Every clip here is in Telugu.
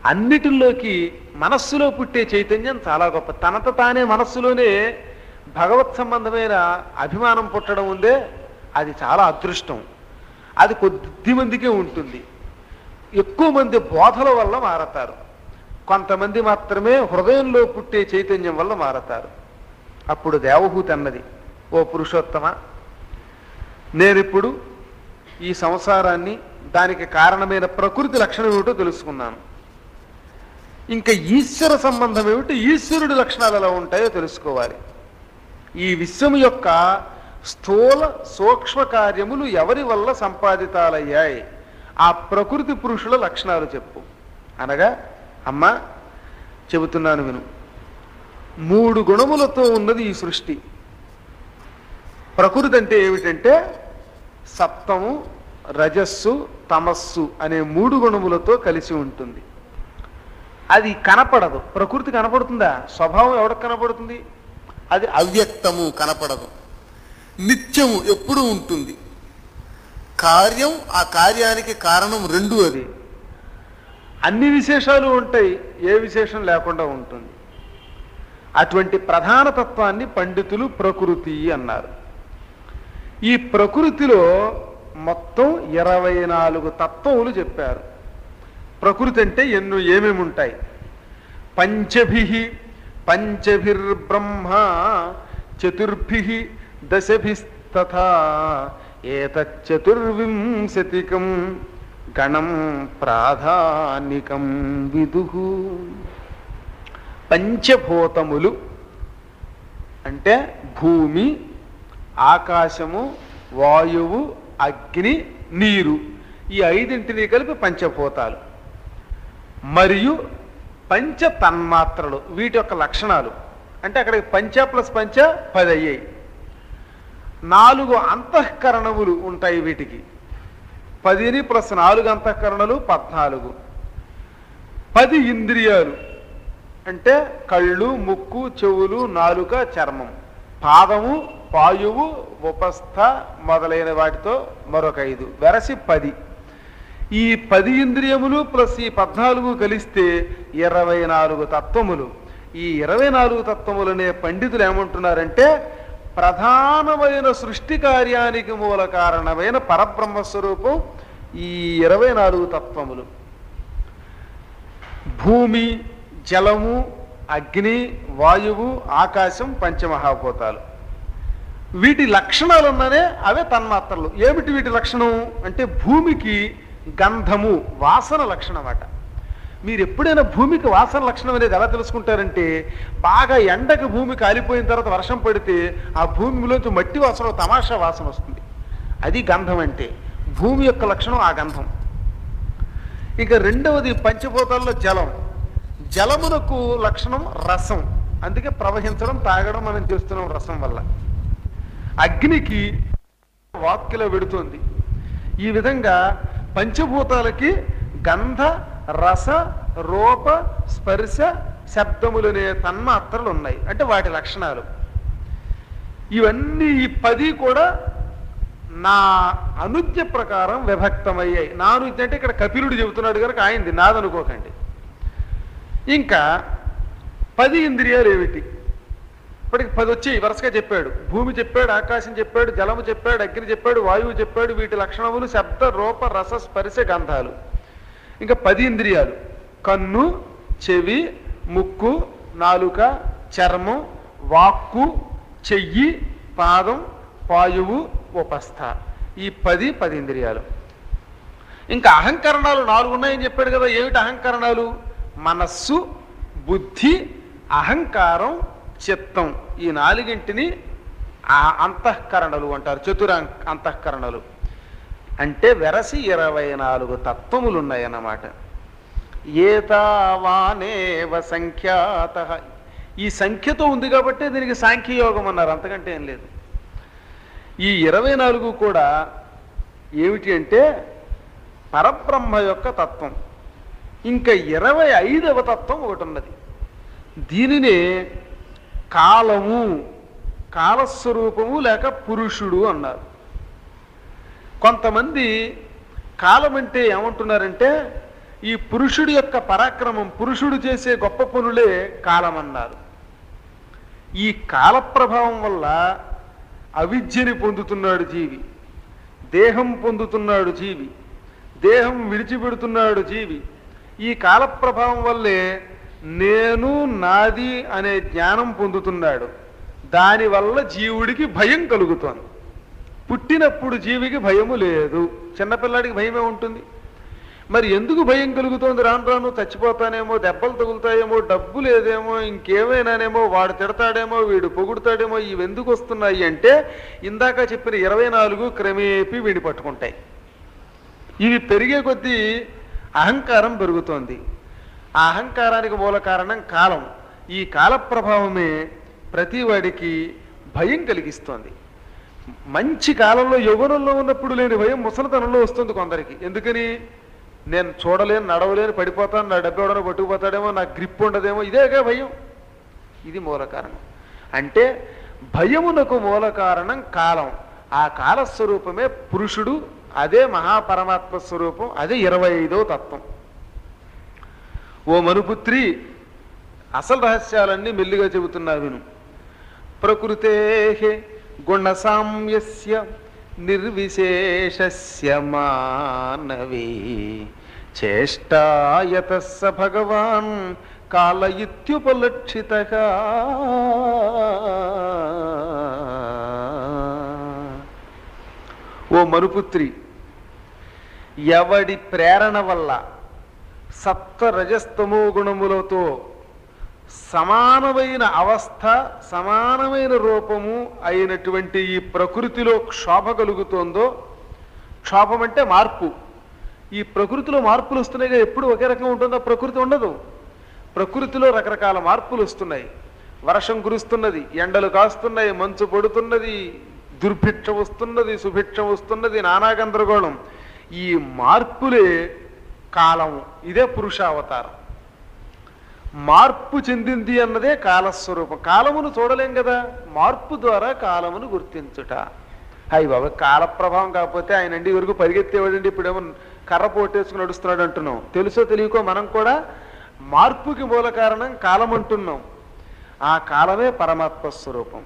అన్నిటిలోకి మనస్సులో పుట్టే చైతన్యం చాలా గొప్ప తనత తానే మనస్సులోనే భగవత్ సంబంధమైన అభిమానం పుట్టడం ఉందే అది చాలా అదృష్టం అది కొద్ది మందికే ఉంటుంది ఎక్కువ మంది బోధల వల్ల మారతారు కొంతమంది మాత్రమే హృదయంలో పుట్టే చైతన్యం వల్ల మారతారు అప్పుడు దేవహూతి అన్నది ఓ పురుషోత్తమ నేనిప్పుడు ఈ సంసారాన్ని దానికి కారణమైన ప్రకృతి లక్షణం ఏమిటో తెలుసుకున్నాను ఇంకా ఈశ్వర సంబంధం ఏమిటి ఈశ్వరుడి లక్షణాలు ఎలా ఉంటాయో తెలుసుకోవాలి ఈ విశ్వం యొక్క స్థూల సూక్ష్మ కార్యములు ఎవరి వల్ల సంపాదితాలయ్యాయి ఆ ప్రకృతి పురుషుల లక్షణాలు చెప్పు అనగా అమ్మ చెబుతున్నాను విను మూడు గుణములతో ఉన్నది ఈ సృష్టి ప్రకృతి అంటే ఏమిటంటే సప్తము రజస్సు తమస్సు అనే మూడు గుణములతో కలిసి ఉంటుంది అది కనపడదు ప్రకృతి కనపడుతుందా స్వభావం ఎవరికి కనపడుతుంది అది అవ్యక్తము కనపడదు నిత్యము ఎప్పుడూ ఉంటుంది కార్యం ఆ కార్యానికి కారణం రెండు అది అన్ని విశేషాలు ఉంటాయి ఏ విశేషం లేకుండా ఉంటుంది అటువంటి ప్రధాన తత్వాన్ని పండితులు ప్రకృతి అన్నారు ఈ ప్రకృతిలో మొత్తం ఇరవై నాలుగు తత్వములు చెప్పారు ప్రకృతి అంటే ఎన్నో ఏమేమి ఉంటాయి పంచభి పంచభిర్బ్రహ్మ చతుర్భి దశభిస్తథా ఏతచ్చతుర్వింశతికం గణం ప్రాధానికం విదు పంచభూతములు అంటే భూమి ఆకాశము వాయువు అగ్ని నీరు ఈ ఐదింటిని కలిపి పంచభూతాలు మరియు పంచ తన్మాత్రలు వీటి యొక్క లక్షణాలు అంటే అక్కడికి పంచ ప్లస్ పంచ పది అయ్యాయి నాలుగు అంతఃకరణములు ఉంటాయి వీటికి పదిని ప్లస్ నాలుగు అంతఃకరణలు పద్నాలుగు పది ఇంద్రియాలు అంటే కళ్ళు ముక్కు చెవులు నాలుక చర్మం పాదము పాయువు ఉపస్థ మొదలైన వాటితో మరొక ఐదు వెరసి పది ఈ పది ఇంద్రియములు ప్లస్ ఈ పద్నాలుగు కలిస్తే ఇరవై నాలుగు తత్వములు ఈ ఇరవై నాలుగు తత్వములనే పండితులు ఏమంటున్నారంటే ప్రధానమైన సృష్టి కార్యానికి మూల కారణమైన పరబ్రహ్మ స్వరూపం ఈ ఇరవై నాలుగు తత్వములు భూమి జలము అగ్ని వాయువు ఆకాశం పంచమహాభూతాలు వీటి లక్షణాలు ఉన్నానే అవే తన్మాత్రలు ఏమిటి వీటి లక్షణం అంటే భూమికి గంధము వాసన లక్షణం అట మీరు ఎప్పుడైనా భూమికి వాసన లక్షణం అనేది ఎలా తెలుసుకుంటారంటే బాగా ఎండకు భూమి కాలిపోయిన తర్వాత వర్షం పడితే ఆ భూమిలోంచి మట్టి వాసన ఒక తమాషా వాసన వస్తుంది అది గంధం అంటే భూమి యొక్క లక్షణం ఆ గంధం ఇక రెండవది పంచభూతాల్లో జలం జలమునకు లక్షణం రసం అందుకే ప్రవహించడం తాగడం మనం చేస్తున్నాం రసం వల్ల అగ్నికి వాక్కిలో వెడుతోంది ఈ విధంగా పంచభూతాలకి గంధ రస రూప స్పర్శ శబ్దములనే తన్మాత్రలు ఉన్నాయి అంటే వాటి లక్షణాలు ఇవన్నీ ఈ పది కూడా నా అనుజ్ఞ ప్రకారం విభక్తమయ్యాయి నా అనుజ్ఞ అంటే ఇక్కడ కపిలుడు చెబుతున్నాడు కనుక ఆయనది నాదనుకోకండి ఇంకా పది ఇంద్రియాలు ఏమిటి ఇప్పటికి పది వచ్చాయి వరుసగా చెప్పాడు భూమి చెప్పాడు ఆకాశం చెప్పాడు జలము చెప్పాడు అగ్ని చెప్పాడు వాయువు చెప్పాడు వీటి లక్షణములు శబ్ద రూప రస స్పర్శ గంధాలు ఇంకా పది ఇంద్రియాలు కన్ను చెవి ముక్కు నాలుక చర్మం వాక్కు చెయ్యి పాదం పాయువు ఉపస్థ ఈ పది పది ఇంద్రియాలు ఇంకా అహంకరణాలు నాలుగు ఉన్నాయని చెప్పాడు కదా ఏమిటి అహంకరణాలు మనస్సు బుద్ధి అహంకారం చిత్తం ఈ నాలుగింటిని ఆ అంతఃకరణలు అంటారు చతుర అంతఃకరణలు అంటే వెరసి ఇరవై నాలుగు తత్వములు ఉన్నాయన్నమాట ఏతావానేవ సంఖ్యాత ఈ సంఖ్యతో ఉంది కాబట్టి దీనికి సాంఖ్యయోగం అన్నారు అంతకంటే ఏం లేదు ఈ ఇరవై నాలుగు కూడా ఏమిటి అంటే పరబ్రహ్మ యొక్క తత్వం ఇంకా ఇరవై ఐదవ తత్వం ఒకటి ఉన్నది దీనినే కాలము కాలస్వరూపము లేక పురుషుడు అన్నారు కొంతమంది కాలం అంటే ఏమంటున్నారంటే ఈ పురుషుడి యొక్క పరాక్రమం పురుషుడు చేసే గొప్ప పనులే కాలం అన్నారు ఈ కాల ప్రభావం వల్ల అవిద్యని పొందుతున్నాడు జీవి దేహం పొందుతున్నాడు జీవి దేహం విడిచిపెడుతున్నాడు జీవి ఈ కాల ప్రభావం వల్లే నేను నాది అనే జ్ఞానం పొందుతున్నాడు దానివల్ల జీవుడికి భయం కలుగుతోంది పుట్టినప్పుడు జీవికి భయము లేదు చిన్నపిల్లాడికి భయమే ఉంటుంది మరి ఎందుకు భయం కలుగుతోంది రాను రాను చచ్చిపోతానేమో దెబ్బలు తగులుతాయేమో డబ్బు లేదేమో ఇంకేమైనానేమో వాడు తిడతాడేమో వీడు పొగుడుతాడేమో ఇవి ఎందుకు వస్తున్నాయి అంటే ఇందాక చెప్పిన ఇరవై నాలుగు క్రమేపీ వీడి పట్టుకుంటాయి ఇవి పెరిగే కొద్దీ అహంకారం పెరుగుతోంది ఆ అహంకారానికి మూల కారణం కాలం ఈ కాల ప్రభావమే ప్రతి వాడికి భయం కలిగిస్తోంది మంచి కాలంలో యవ్వనంలో ఉన్నప్పుడు లేని భయం ముసలితనంలో వస్తుంది కొందరికి ఎందుకని నేను చూడలేను నడవలేను పడిపోతాను నా డబ్బు ఎవడనో పట్టుకుపోతాడేమో నా గ్రిప్ ఉండదేమో ఇదేగా భయం ఇది మూల కారణం అంటే భయమునకు మూల కారణం కాలం ఆ కాల స్వరూపమే పురుషుడు అదే మహాపరమాత్మ స్వరూపం అదే ఇరవై ఐదవ తత్వం ఓ మనుపుత్రి అసలు రహస్యాలన్నీ మెల్లిగా చెబుతున్నా విను ప్రకృతే గుణసామ్యస్య నిర్విశేషస్య మానవీ చేష్టాయత స భగవాన్ కాల ఇత్యుపలక్షిత ఓ మనుపుత్రి ఎవడి ప్రేరణ వల్ల సప్త రజస్తమో గుణములతో సమానమైన అవస్థ సమానమైన రూపము అయినటువంటి ఈ ప్రకృతిలో క్షోభ కలుగుతోందో క్షోభం అంటే మార్పు ఈ ప్రకృతిలో మార్పులు వస్తున్నాయిగా ఎప్పుడు ఒకే రకంగా ఉంటుందో ప్రకృతి ఉండదు ప్రకృతిలో రకరకాల మార్పులు వస్తున్నాయి వర్షం కురుస్తున్నది ఎండలు కాస్తున్నాయి మంచు పడుతున్నది దుర్భిక్ష వస్తున్నది సుభిక్ష వస్తున్నది నానా గందరగోళం ఈ మార్పులే కాలము ఇదే పురుషావతారం మార్పు చెందింది అన్నదే కాలస్వరూపం కాలమును చూడలేం కదా మార్పు ద్వారా కాలమును గుర్తించుట అయ్యి బాబా కాల ప్రభావం కాకపోతే ఆయన అండి వరకు పరిగెత్తేవాడండి ఇప్పుడేమో కర్ర పోటేసుకుని నడుస్తున్నాడు అంటున్నాం తెలుసో తెలియకో మనం కూడా మార్పుకి మూల కారణం కాలం అంటున్నాం ఆ కాలమే పరమాత్మ స్వరూపం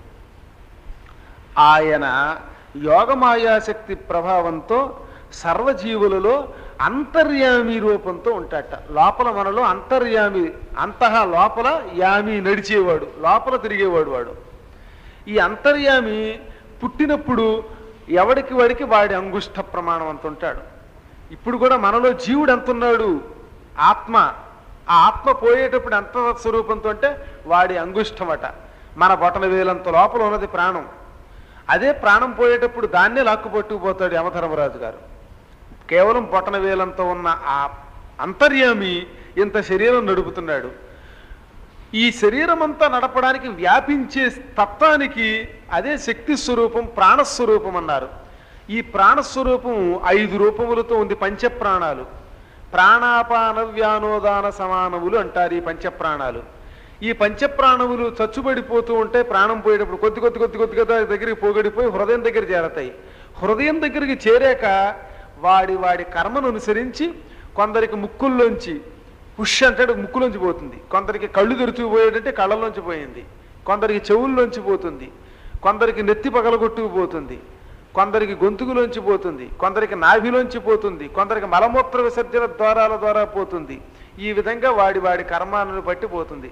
ఆయన యోగమాయాశక్తి ప్రభావంతో సర్వజీవులలో అంతర్యామి రూపంతో ఉంటాట లోపల మనలో అంతర్యామి అంతః లోపల యామి నడిచేవాడు లోపల తిరిగేవాడు వాడు ఈ అంతర్యామి పుట్టినప్పుడు ఎవడికి వాడికి వాడి అంగుష్ట ప్రమాణం అంత ఉంటాడు ఇప్పుడు కూడా మనలో జీవుడు ఎంత ఉన్నాడు ఆత్మ ఆ ఆత్మ పోయేటప్పుడు ఎంత స్వరూపంతో అంటే వాడి అంగుష్టమట మన బొటన వేలంత లోపల ఉన్నది ప్రాణం అదే ప్రాణం పోయేటప్పుడు దాన్నే లాక్కు పట్టుకుపోతాడు యమధర్మరాజు గారు కేవలం బొటన వేలంతో ఉన్న ఆ అంతర్యామి ఇంత శరీరం నడుపుతున్నాడు ఈ శరీరం అంతా నడపడానికి వ్యాపించే తత్వానికి అదే శక్తి స్వరూపం ప్రాణస్వరూపం అన్నారు ఈ ప్రాణస్వరూపం ఐదు రూపములతో ఉంది పంచప్రాణాలు ప్రాణాపాన వ్యానోదాన సమానములు అంటారు ఈ పంచప్రాణాలు ఈ పంచప్రాణములు చచ్చుబడిపోతూ ఉంటే ప్రాణం పోయేటప్పుడు కొద్ది కొద్ది కొద్ది కొద్దిగా దాని దగ్గరికి పోగడిపోయి హృదయం దగ్గర చేరతాయి హృదయం దగ్గరికి చేరాక వాడి వాడి కర్మను అనుసరించి కొందరికి ముక్కుల్లోంచి పుష్ అంటాడు ముక్కులోంచి పోతుంది కొందరికి కళ్ళు తెరుచుకు పోయేటంటే కళ్ళలోంచి పోయింది కొందరికి చెవుల్లోంచి పోతుంది కొందరికి నెత్తి పగలగొట్టుకు పోతుంది కొందరికి గొంతుకులోంచి పోతుంది కొందరికి నాభిలోంచి పోతుంది కొందరికి మలమూత్ర విసర్జన ద్వారాల ద్వారా పోతుంది ఈ విధంగా వాడి వాడి కర్మాలను బట్టి పోతుంది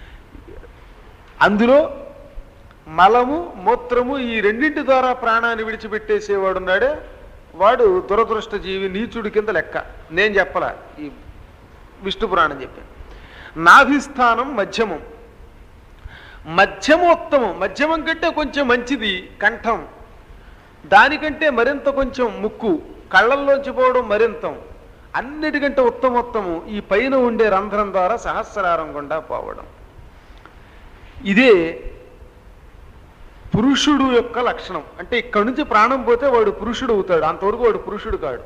అందులో మలము మూత్రము ఈ రెండింటి ద్వారా ప్రాణాన్ని విడిచిపెట్టేసేవాడు ఉన్నాడే వాడు దురదృష్ట జీవి నీచుడి కింద లెక్క నేను చెప్పలా ఈ విష్ణు పురాణం చెప్పాను నాభిస్థానం మధ్యమం మధ్యమోత్తమం మధ్యమం కంటే కొంచెం మంచిది కంఠం దానికంటే మరింత కొంచెం ముక్కు కళ్ళల్లోంచి పోవడం మరింతం అన్నిటికంటే ఉత్తమోత్తము ఈ పైన ఉండే రంధ్రం ద్వారా సహస్రారం గుండా పోవడం ఇదే పురుషుడు యొక్క లక్షణం అంటే ఇక్కడి నుంచి ప్రాణం పోతే వాడు పురుషుడు అవుతాడు అంతవరకు వాడు పురుషుడు కాడు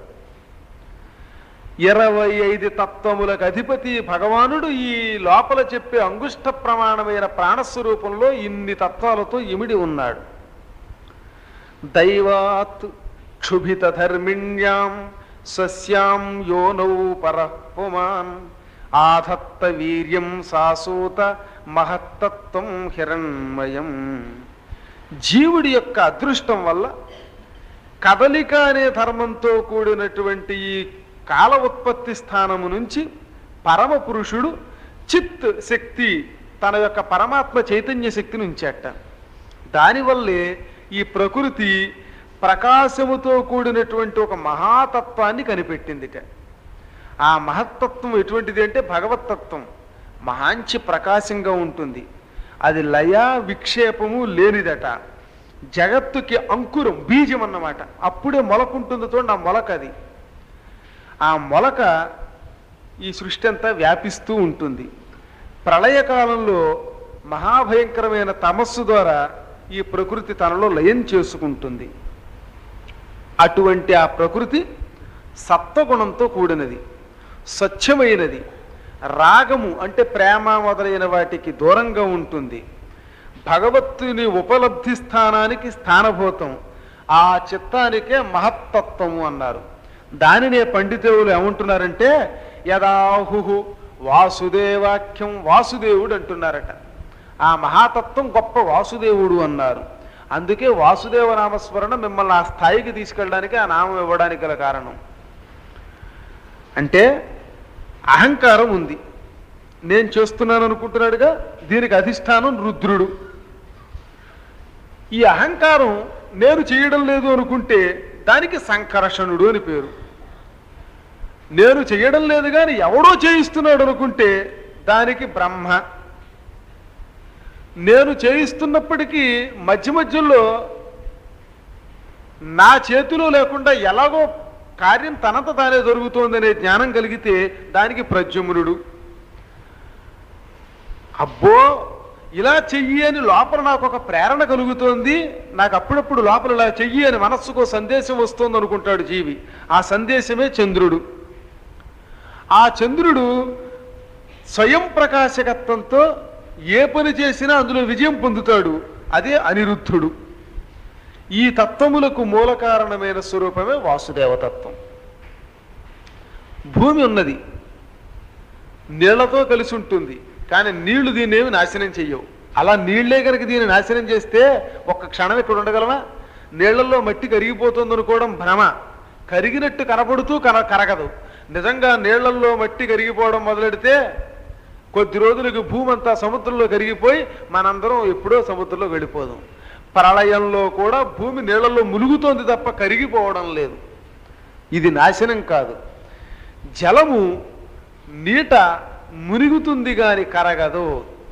ఇరవై ఐదు తత్వములకు అధిపతి భగవానుడు ఈ లోపల చెప్పే అంగుష్ట ప్రమాణమైన ప్రాణస్వరూపంలో ఇన్ని తత్వాలతో ఇమిడి ఉన్నాడు దైవాత్ క్షుభిత ధర్మిణ్యాం సస్యాం యోనౌ పరపుమాన్ ఆధత్త వీర్యం సాసూత మహత్తత్వం హిరణ్మయం జీవుడి యొక్క అదృష్టం వల్ల కదలిక అనే ధర్మంతో కూడినటువంటి ఈ కాల ఉత్పత్తి స్థానము నుంచి పరమ పురుషుడు చిత్ శక్తి తన యొక్క పరమాత్మ చైతన్య శక్తిని ఉంచేట దానివల్లే ఈ ప్రకృతి ప్రకాశముతో కూడినటువంటి ఒక మహాతత్వాన్ని కనిపెట్టిందిట ఆ మహత్తత్వం ఎటువంటిది అంటే భగవత్తత్వం మహాంచి ప్రకాశంగా ఉంటుంది అది లయ విక్షేపము లేనిదట జగత్తుకి అంకురం బీజం అన్నమాట అప్పుడే మొలకుంటుంది చూడండి ఆ మొలక అది ఆ మొలక ఈ సృష్టి అంతా వ్యాపిస్తూ ఉంటుంది ప్రళయకాలంలో మహాభయంకరమైన తమస్సు ద్వారా ఈ ప్రకృతి తనలో లయం చేసుకుంటుంది అటువంటి ఆ ప్రకృతి సత్వగుణంతో కూడినది స్వచ్ఛమైనది రాగము అంటే ప్రేమ మొదలైన వాటికి దూరంగా ఉంటుంది భగవత్తుని ఉపలబ్ధి స్థానానికి స్థానభూతం ఆ చిత్తానికే మహత్తత్వము అన్నారు దానినే పండితేవులు ఏమంటున్నారంటే యదాహు వాసుదేవాఖ్యం వాసుదేవుడు అంటున్నారట ఆ మహాతత్వం గొప్ప వాసుదేవుడు అన్నారు అందుకే వాసుదేవ నామస్మరణ మిమ్మల్ని ఆ స్థాయికి తీసుకెళ్ళడానికి ఆ నామం ఇవ్వడానికి గల కారణం అంటే అహంకారం ఉంది నేను చేస్తున్నాను అనుకుంటున్నాడుగా దీనికి అధిష్టానం రుద్రుడు ఈ అహంకారం నేను చేయడం లేదు అనుకుంటే దానికి సంకర్షణుడు అని పేరు నేను చేయడం లేదు కానీ ఎవడో చేయిస్తున్నాడు అనుకుంటే దానికి బ్రహ్మ నేను చేయిస్తున్నప్పటికీ మధ్య మధ్యలో నా చేతిలో లేకుండా ఎలాగో కార్యం తనంత తానే జరుగుతోందనే జ్ఞానం కలిగితే దానికి ప్రద్యుమ్నుడు అబ్బో ఇలా చెయ్యి అని లోపల నాకు ఒక ప్రేరణ కలుగుతోంది నాకు అప్పుడప్పుడు లోపల ఇలా చెయ్యి అని మనస్సుకు సందేశం వస్తుంది అనుకుంటాడు జీవి ఆ సందేశమే చంద్రుడు ఆ చంద్రుడు స్వయం ప్రకాశకత్వంతో ఏ పని చేసినా అందులో విజయం పొందుతాడు అదే అనిరుద్ధుడు ఈ తత్వములకు మూల కారణమైన స్వరూపమే వాసుదేవతత్వం భూమి ఉన్నది నీళ్లతో కలిసి ఉంటుంది కానీ నీళ్లు దీన్ని ఏమి నాశనం చెయ్యవు అలా నీళ్లే కనుక దీన్ని నాశనం చేస్తే ఒక్క క్షణం ఇక్కడ ఉండగలమా నీళ్లలో మట్టి కరిగిపోతుంది అనుకోవడం భ్రమ కరిగినట్టు కనపడుతూ కన కరగదు నిజంగా నీళ్లలో మట్టి కరిగిపోవడం మొదలెడితే కొద్ది రోజులకు భూమి అంతా సముద్రంలో కరిగిపోయి మనందరం ఎప్పుడో సముద్రంలో వెళ్ళిపోదాం ప్రళయంలో కూడా భూమి నీళ్లలో ములుగుతోంది తప్ప కరిగిపోవడం లేదు ఇది నాశనం కాదు జలము నీట మునిగుతుంది గాని కరగదు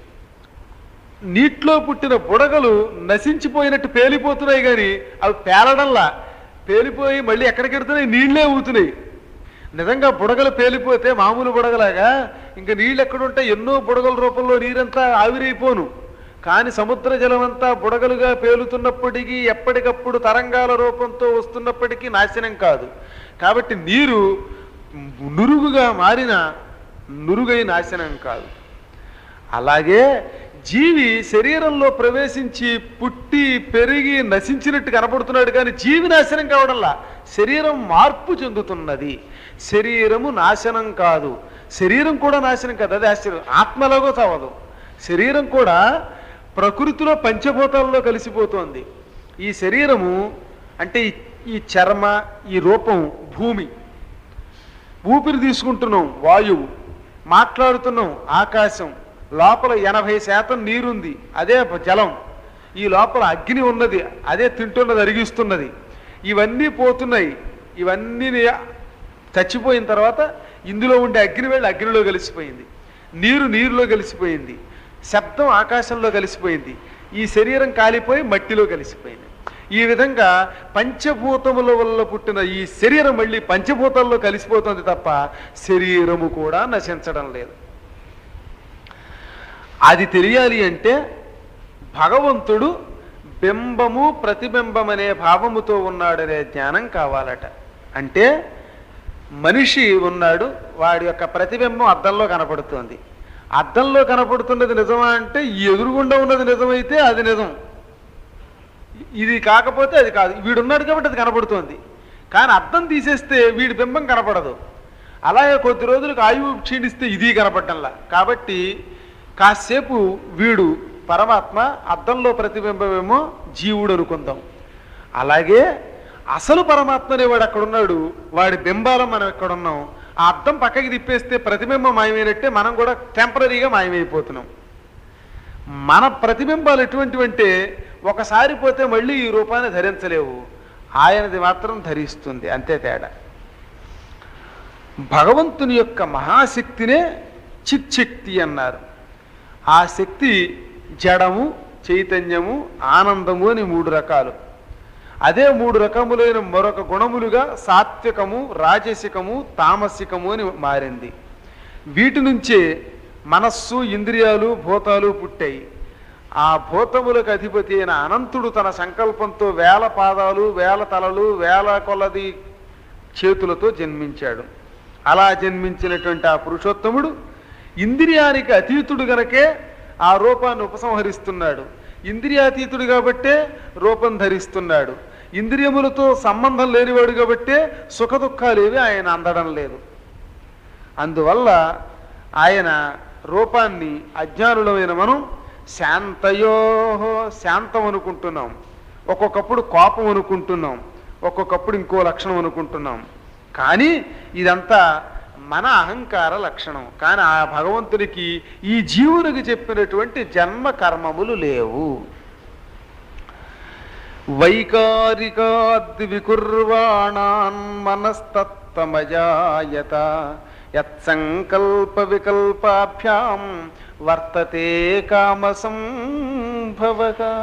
నీటిలో పుట్టిన బుడగలు నశించిపోయినట్టు పేలిపోతున్నాయి కానీ అవి పేలడంలా పేలిపోయి మళ్ళీ ఎక్కడికి వెళ్తున్నాయి నీళ్ళే ఊతున్నాయి నిజంగా బుడగలు పేలిపోతే మామూలు బుడగలాగా ఇంకా నీళ్ళు ఎక్కడుంటే ఎన్నో బుడగల రూపంలో నీరంతా ఆవిరైపోను కానీ సముద్ర జలం అంతా బుడగలుగా పేలుతున్నప్పటికీ ఎప్పటికప్పుడు తరంగాల రూపంతో వస్తున్నప్పటికీ నాశనం కాదు కాబట్టి నీరు నురుగుగా మారిన నురుగై నాశనం కాదు అలాగే జీవి శరీరంలో ప్రవేశించి పుట్టి పెరిగి నశించినట్టు కనపడుతున్నాడు కానీ జీవి నాశనం కావడంలా శరీరం మార్పు చెందుతున్నది శరీరము నాశనం కాదు శరీరం కూడా నాశనం కాదు అదే ఆశ్చర్యం ఆత్మలాగో చావదు శరీరం కూడా ప్రకృతిలో పంచభూతాల్లో కలిసిపోతోంది ఈ శరీరము అంటే ఈ- ఈ చర్మ ఈ రూపం భూమి ఊపిరి తీసుకుంటున్నాం వాయువు మాట్లాడుతున్నాం ఆకాశం లోపల ఎనభై శాతం నీరుంది అదే జలం ఈ లోపల అగ్ని ఉన్నది అదే తింటున్నది అరిగిస్తున్నది ఇవన్నీ పోతున్నాయి ఇవన్నీ చచ్చిపోయిన తర్వాత ఇందులో ఉండే అగ్ని వెళ్ళి అగ్నిలో కలిసిపోయింది నీరు నీరులో కలిసిపోయింది శబ్దం ఆకాశంలో కలిసిపోయింది ఈ శరీరం కాలిపోయి మట్టిలో కలిసిపోయింది ఈ విధంగా పంచభూతముల వల్ల పుట్టిన ఈ శరీరం మళ్ళీ పంచభూతాల్లో కలిసిపోతుంది తప్ప శరీరము కూడా నశించడం లేదు అది తెలియాలి అంటే భగవంతుడు బింబము ప్రతిబింబం అనే భావముతో ఉన్నాడనే జ్ఞానం కావాలట అంటే మనిషి ఉన్నాడు వాడి యొక్క ప్రతిబింబం అద్దంలో కనపడుతోంది అద్దంలో కనపడుతున్నది నిజమా అంటే ఈ ఎదురుగుండా ఉన్నది నిజమైతే అది నిజం ఇది కాకపోతే అది కాదు వీడున్నాడు కాబట్టి అది కనపడుతోంది కానీ అద్దం తీసేస్తే వీడి బింబం కనపడదు అలాగే కొద్ది రోజులకు ఆయువు క్షీణిస్తే ఇది కనపడటంలా కాబట్టి కాసేపు వీడు పరమాత్మ అద్దంలో ప్రతిబింబమేమో జీవుడు అనుకుందాం అలాగే అసలు పరమాత్మ అనేవాడు అక్కడ ఉన్నాడు వాడి బింబాలం మనం ఎక్కడ ఉన్నాం ఆ అద్దం పక్కకి తిప్పేస్తే ప్రతిబింబం మాయమైనట్టే మనం కూడా టెంపరీగా మాయమైపోతున్నాం మన ప్రతిబింబాలు ఎటువంటివంటే ఒకసారి పోతే మళ్ళీ ఈ రూపాన్ని ధరించలేవు ఆయనది మాత్రం ధరిస్తుంది అంతే తేడా భగవంతుని యొక్క మహాశక్తినే చిత్శక్తి అన్నారు ఆ శక్తి జడము చైతన్యము ఆనందము అని మూడు రకాలు అదే మూడు రకములైన మరొక గుణములుగా సాత్వికము రాజసికము తామసికము అని మారింది వీటి నుంచే మనస్సు ఇంద్రియాలు భూతాలు పుట్టాయి ఆ భూతములకు అధిపతి అయిన అనంతుడు తన సంకల్పంతో వేల పాదాలు వేల తలలు వేల కొలది చేతులతో జన్మించాడు అలా జన్మించినటువంటి ఆ పురుషోత్తముడు ఇంద్రియానికి అతీతుడు గనకే ఆ రూపాన్ని ఉపసంహరిస్తున్నాడు ఇంద్రియాతీతుడు కాబట్టే రూపం ధరిస్తున్నాడు ఇంద్రియములతో సంబంధం లేనివాడు కాబట్టే సుఖ దుఃఖాలేవి ఆయన అందడం లేదు అందువల్ల ఆయన రూపాన్ని అజ్ఞానులమైన మనం శాంతయో శాంతం అనుకుంటున్నాం ఒక్కొక్కప్పుడు కోపం అనుకుంటున్నాం ఒక్కొక్కప్పుడు ఇంకో లక్షణం అనుకుంటున్నాం కానీ ఇదంతా మన అహంకార లక్షణం కానీ ఆ భగవంతునికి ఈ జీవునికి చెప్పినటువంటి జన్మ కర్మములు లేవు వైకారికాద్ వికుర్వాణాన్ మనస్తత్వమజాయత యత్సంకల్ప వికల్పాభ్యాం వర్తతే కామసంభవగా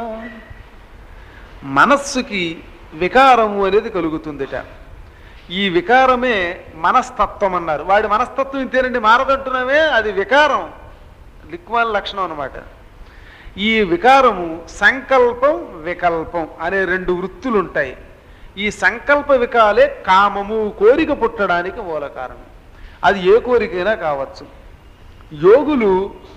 మనస్సుకి వికారము అనేది కలుగుతుందిట ఈ వికారమే మనస్తత్వం అన్నారు వాడి మనస్తత్వం ఇంతేనండి మారదంటున్నామే అది వికారం లిక్వాల లక్షణం అన్నమాట ఈ వికారము సంకల్పం వికల్పం అనే రెండు వృత్తులు ఉంటాయి ఈ సంకల్ప వికాలే కామము కోరిక పుట్టడానికి మూల కారణం అది ఏ కోరికైనా కావచ్చు యోగులు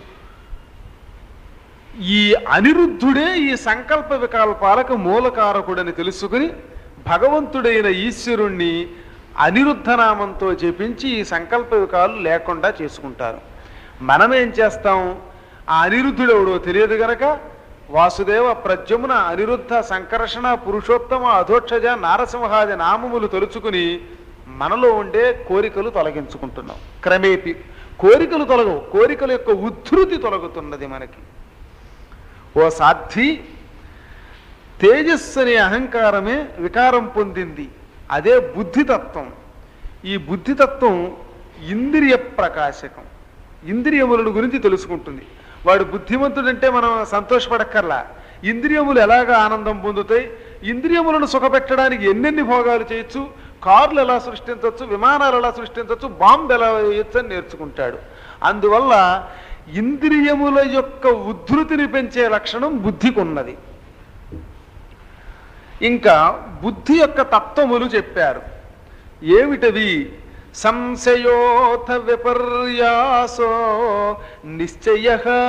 ఈ అనిరుద్ధుడే ఈ సంకల్ప వికల్పాలకు మూలకారకుడని తెలుసుకుని భగవంతుడైన ఈశ్వరుణ్ణి అనిరుద్ధనామంతో జపించి ఈ సంకల్ప వికాలు లేకుండా చేసుకుంటారు మనమేం చేస్తాం ఆ అనిరుద్ధుడెవడో తెలియదు గనక వాసుదేవ ప్రద్యుమ్న అనిరుద్ధ సంకర్షణ పురుషోత్తమ అధోక్షజ నారసింహాది నామములు తలుచుకుని మనలో ఉండే కోరికలు తొలగించుకుంటున్నాం క్రమేపి కోరికలు తొలగవు కోరికల యొక్క ఉద్ధృతి తొలగుతున్నది మనకి ఓ సాధ్వి తేజస్సు అనే అహంకారమే వికారం పొందింది అదే బుద్ధితత్వం ఈ బుద్ధితత్వం ఇంద్రియ ప్రకాశకం ఇంద్రియములను గురించి తెలుసుకుంటుంది వాడు బుద్ధిమంతుడంటే మనం సంతోషపడక్కర్లా ఇంద్రియములు ఎలాగ ఆనందం పొందుతాయి ఇంద్రియములను సుఖపెట్టడానికి ఎన్నెన్ని భోగాలు చేయొచ్చు కార్లు ఎలా సృష్టించవచ్చు విమానాలు ఎలా సృష్టించవచ్చు బాంబు ఎలా వేయచ్చు అని నేర్చుకుంటాడు అందువల్ల ఇంద్రియముల యొక్క ఉద్ధృతిని పెంచే లక్షణం బుద్ధికి ఉన్నది ఇంకా బుద్ధి యొక్క తత్వములు చెప్పారు ఏమిటవి సంశయోథ విపర్యాసో నిశ్చయ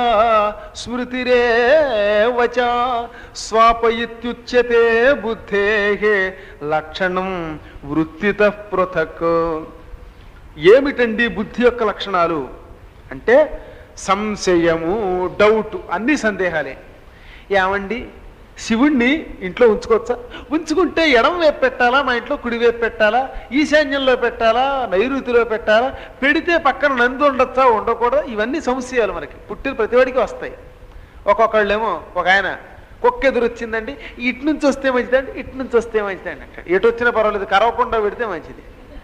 స్మృతిరేవచ స్వాపయిత్యుచ్యతే బుద్ధే లక్షణం వృత్తిత పృథక్ ఏమిటండి బుద్ధి యొక్క లక్షణాలు అంటే సంశయము డౌట్ అన్ని సందేహాలే ఏమండి శివుణ్ణి ఇంట్లో ఉంచుకోవచ్చా ఉంచుకుంటే ఎడం వైపు పెట్టాలా మా ఇంట్లో కుడి వైపు పెట్టాలా ఈశాన్యంలో పెట్టాలా నైరుతిలో పెట్టాలా పెడితే పక్కన నంది ఉండొచ్చా ఉండకూడదా ఇవన్నీ సంశయాలు మనకి పుట్టిన ప్రతివాడికి వస్తాయి ఒక్కొక్కళ్ళేమో ఒక ఆయన కుక్క ఎదురు వచ్చిందండి ఇటు నుంచి వస్తే మంచిదండి ఇటు నుంచి వస్తే మంచిదండి అంటాడు ఎటు వచ్చినా పర్వాలేదు కరవకుండా పెడితే మంచిది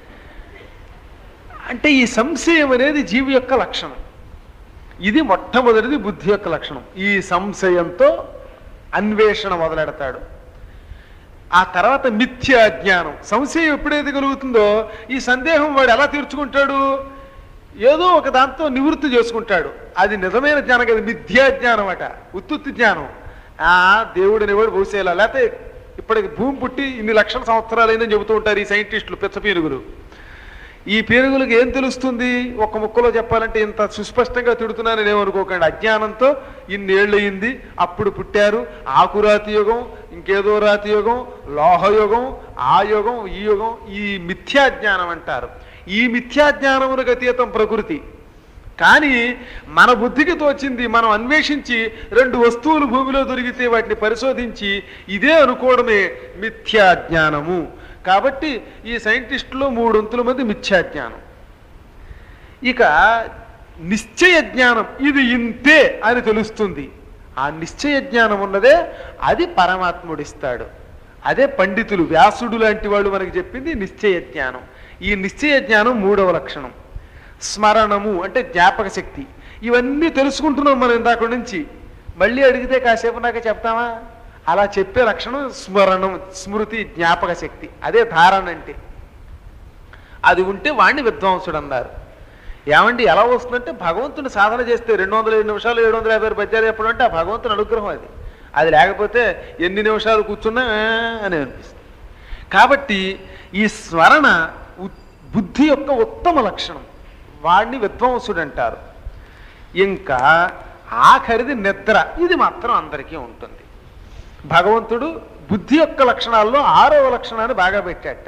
అంటే ఈ సంశయం అనేది జీవి యొక్క లక్షణం ఇది మొట్టమొదటిది బుద్ధి యొక్క లక్షణం ఈ సంశయంతో అన్వేషణ మొదలెడతాడు ఆ తర్వాత మిథ్యా జ్ఞానం సంశయం ఎప్పుడైతే కలుగుతుందో ఈ సందేహం వాడు ఎలా తీర్చుకుంటాడు ఏదో ఒక దాంతో నివృత్తి చేసుకుంటాడు అది నిజమైన జ్ఞానం కదా మిథ్యా జ్ఞానం అట ఉత్తుత్తి జ్ఞానం ఆ దేవుడు అనేవాడు బహుశేలా లేకపోతే ఇప్పటికి భూమి పుట్టి ఇన్ని లక్షల సంవత్సరాలైందని చెబుతూ ఉంటారు ఈ సైంటిస్టులు పెచ్చపీనుగులు ఈ పేరుగులకు ఏం తెలుస్తుంది ఒక ముక్కలో చెప్పాలంటే ఇంత సుస్పష్టంగా తిడుతున్నానని ఏమనుకోకండి అజ్ఞానంతో ఇన్నేళ్ళు అయింది అప్పుడు పుట్టారు ఆకురాతి యుగం ఇంకేదో రాతి యుగం లోహయుగం ఆ యుగం ఈ యుగం ఈ మిథ్యాజ్ఞానం అంటారు ఈ మిథ్యాజ్ఞానమునకు అతీతం ప్రకృతి కానీ మన బుద్ధికి తోచింది మనం అన్వేషించి రెండు వస్తువులు భూమిలో దొరికితే వాటిని పరిశోధించి ఇదే అనుకోవడమే మిథ్యాజ్ఞానము కాబట్టి ఈ సైంటిస్టులో మూడొంతుల మంది మిథ్యాజ్ఞానం ఇక నిశ్చయ జ్ఞానం ఇది ఇంతే అని తెలుస్తుంది ఆ నిశ్చయ జ్ఞానం ఉన్నదే అది పరమాత్ముడిస్తాడు అదే పండితులు వ్యాసుడు లాంటి వాళ్ళు మనకి చెప్పింది నిశ్చయ జ్ఞానం ఈ నిశ్చయ జ్ఞానం మూడవ లక్షణం స్మరణము అంటే జ్ఞాపక శక్తి ఇవన్నీ తెలుసుకుంటున్నాం మనం ఇందాక నుంచి మళ్ళీ అడిగితే కాసేపు నాకు చెప్తామా అలా చెప్పే లక్షణం స్మరణం స్మృతి జ్ఞాపక శక్తి అదే ధారణ అంటే అది ఉంటే వాణ్ణి విద్వాంసుడు అన్నారు ఏమండి ఎలా వస్తుందంటే భగవంతుని సాధన చేస్తే రెండు వందల ఏడు నిమిషాలు ఏడు వందల యాభై పద్యాలు చెప్పడం అంటే ఆ భగవంతుని అనుగ్రహం అది అది లేకపోతే ఎన్ని నిమిషాలు కూర్చున్నా "ఆ" అని అనిపిస్తుంది కాబట్టి ఈ స్మరణ ఉ- బుద్ధి యొక్క ఉత్తమ లక్షణం వాడిని విద్వాంసుడు అంటారు ఇంకా ఆఖరిది నిద్ర ఇది మాత్రం అందరికీ ఉంటుంది భగవంతుడు బుద్ధి యొక్క లక్షణాల్లో ఆరవ లక్షణాన్ని బాగా పెట్టాట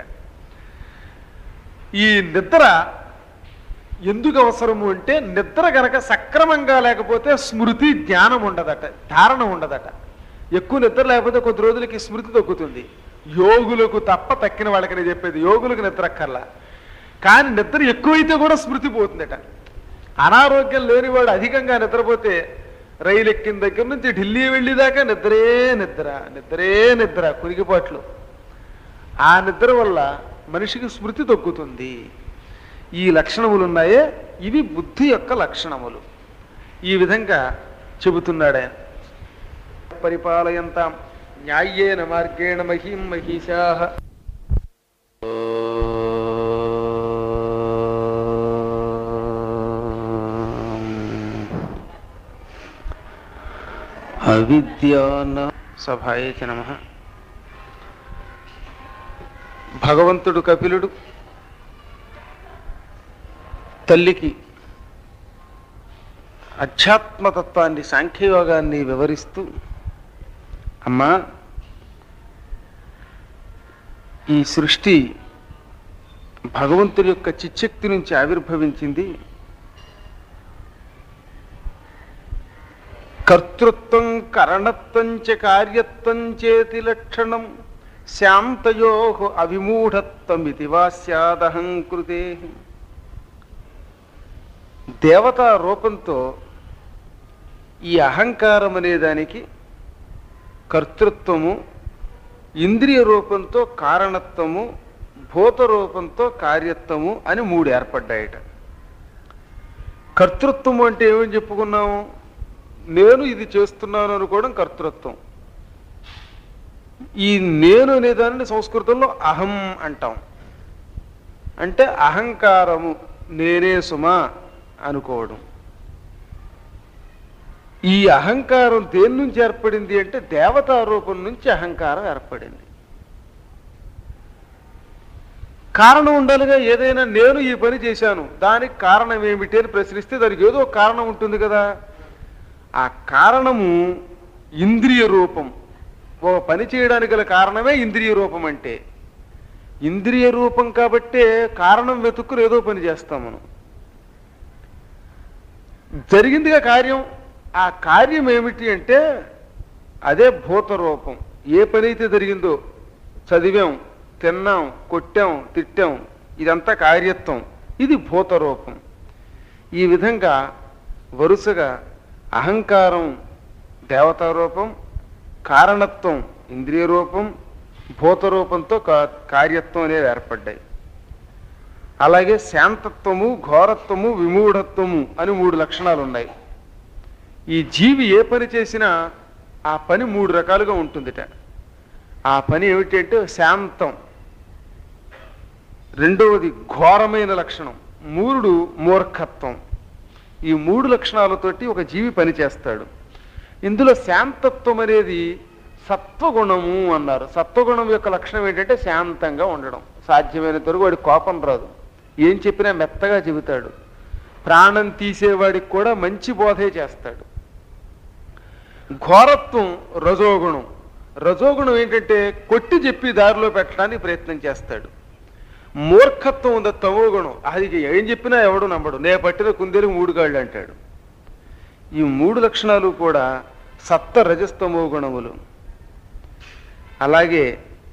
ఈ నిద్ర ఎందుకు అవసరము అంటే నిద్ర గనక సక్రమంగా లేకపోతే స్మృతి జ్ఞానం ఉండదట ధారణ ఉండదట ఎక్కువ నిద్ర లేకపోతే కొద్ది రోజులకి స్మృతి తగ్గుతుంది యోగులకు తప్ప తక్కిన వాళ్ళకి నేను చెప్పేది యోగులకు నిద్ర అక్కర్లా కానీ నిద్ర ఎక్కువైతే కూడా స్మృతి పోతుందట అనారోగ్యం లేనివాడు అధికంగా నిద్రపోతే రైలు ఎక్కిన దగ్గర నుంచి ఢిల్లీ వెళ్ళేదాకా నిద్రే నిద్ర నిద్రే నిద్ర కురిగిపాట్లు ఆ నిద్ర వల్ల మనిషికి స్మృతి తగ్గుతుంది ఈ లక్షణములు ఉన్నాయే ఇవి బుద్ధి యొక్క లక్షణములు ఈ విధంగా చెబుతున్నాడు ఆయన పరిపాలయంతాం న్యాయేన మార్గేణ మహీం మహిషా అవిద్యాన సభాయ నమ భగవంతుడు కపిలుడు తల్లికి అధ్యాత్మతత్వాన్ని సాంఖ్యయోగాన్ని వివరిస్తూ అమ్మా ఈ సృష్టి భగవంతుడి యొక్క చిచ్చక్తి నుంచి ఆవిర్భవించింది కర్తృత్వం కరణత్వం చ కార్యత్వం చేతి లక్షణం శాంతయో అవిమూఢత్వమితి వా స్యాదహంకృతే దేవతా రూపంతో ఈ అహంకారం అనే దానికి కర్తృత్వము ఇంద్రియ రూపంతో కారణత్వము భూత రూపంతో కార్యత్వము అని మూడు ఏర్పడ్డాయట కర్తృత్వము అంటే ఏమని చెప్పుకున్నాము నేను ఇది చేస్తున్నాను అనుకోవడం కర్తృత్వం ఈ నేను అనే దానిని సంస్కృతంలో అహం అంటాం అంటే అహంకారము నేనే సుమా అనుకోవడం ఈ అహంకారం దేని నుంచి ఏర్పడింది అంటే దేవతా రూపం నుంచి అహంకారం ఏర్పడింది కారణం ఉండాలిగా ఏదైనా నేను ఈ పని చేశాను దానికి కారణం ఏమిటి అని ప్రశ్నిస్తే దానికి ఏదో ఒక కారణం ఉంటుంది కదా ఆ కారణము ఇంద్రియ రూపం ఓ పని చేయడానికి గల కారణమే ఇంద్రియ రూపం అంటే ఇంద్రియ రూపం కాబట్టే కారణం వెతుక్కుని ఏదో పని చేస్తాం మనం జరిగిందిగా కార్యం ఆ కార్యం ఏమిటి అంటే అదే భూత రూపం ఏ పని అయితే జరిగిందో చదివాం తిన్నాం కొట్టాం తిట్టాం ఇదంతా కార్యత్వం ఇది భూత రూపం ఈ విధంగా వరుసగా అహంకారం దేవతా రూపం కారణత్వం ఇంద్రియ రూపం భూత రూపంతో కా- కార్యత్వం అనేవి ఏర్పడ్డాయి అలాగే శాంతత్వము ఘోరత్వము విమూఢత్వము అని మూడు లక్షణాలు ఉన్నాయి ఈ జీవి ఏ పని చేసినా ఆ పని మూడు రకాలుగా ఉంటుందిట ఆ పని ఏమిటి అంటే శాంతం రెండవది ఘోరమైన లక్షణం మూడు మూర్ఖత్వం ఈ మూడు లక్షణాలతోటి ఒక జీవి పని చేస్తాడు ఇందులో శాంతత్వం అనేది సత్వగుణము అన్నారు సత్వగుణం యొక్క లక్షణం ఏంటంటే శాంతంగా ఉండడం సాధ్యమైనంత వరకు వాడి కోపం రాదు ఏం చెప్పినా మెత్తగా చెబుతాడు ప్రాణం తీసేవాడికి కూడా మంచి బోధే చేస్తాడు ఘోరత్వం రజోగుణం రజోగుణం ఏంటంటే కొట్టి చెప్పి దారిలో పెట్టడానికి ప్రయత్నం చేస్తాడు మూర్ఖత్వం ఉంది తమో గుణం అది ఏం చెప్పినా ఎవడు నమ్మడు నే పట్టిన కుందేలు మూడు కాళ్ళు అంటాడు ఈ మూడు లక్షణాలు కూడా సప్త రజస్తమో గుణములు అలాగే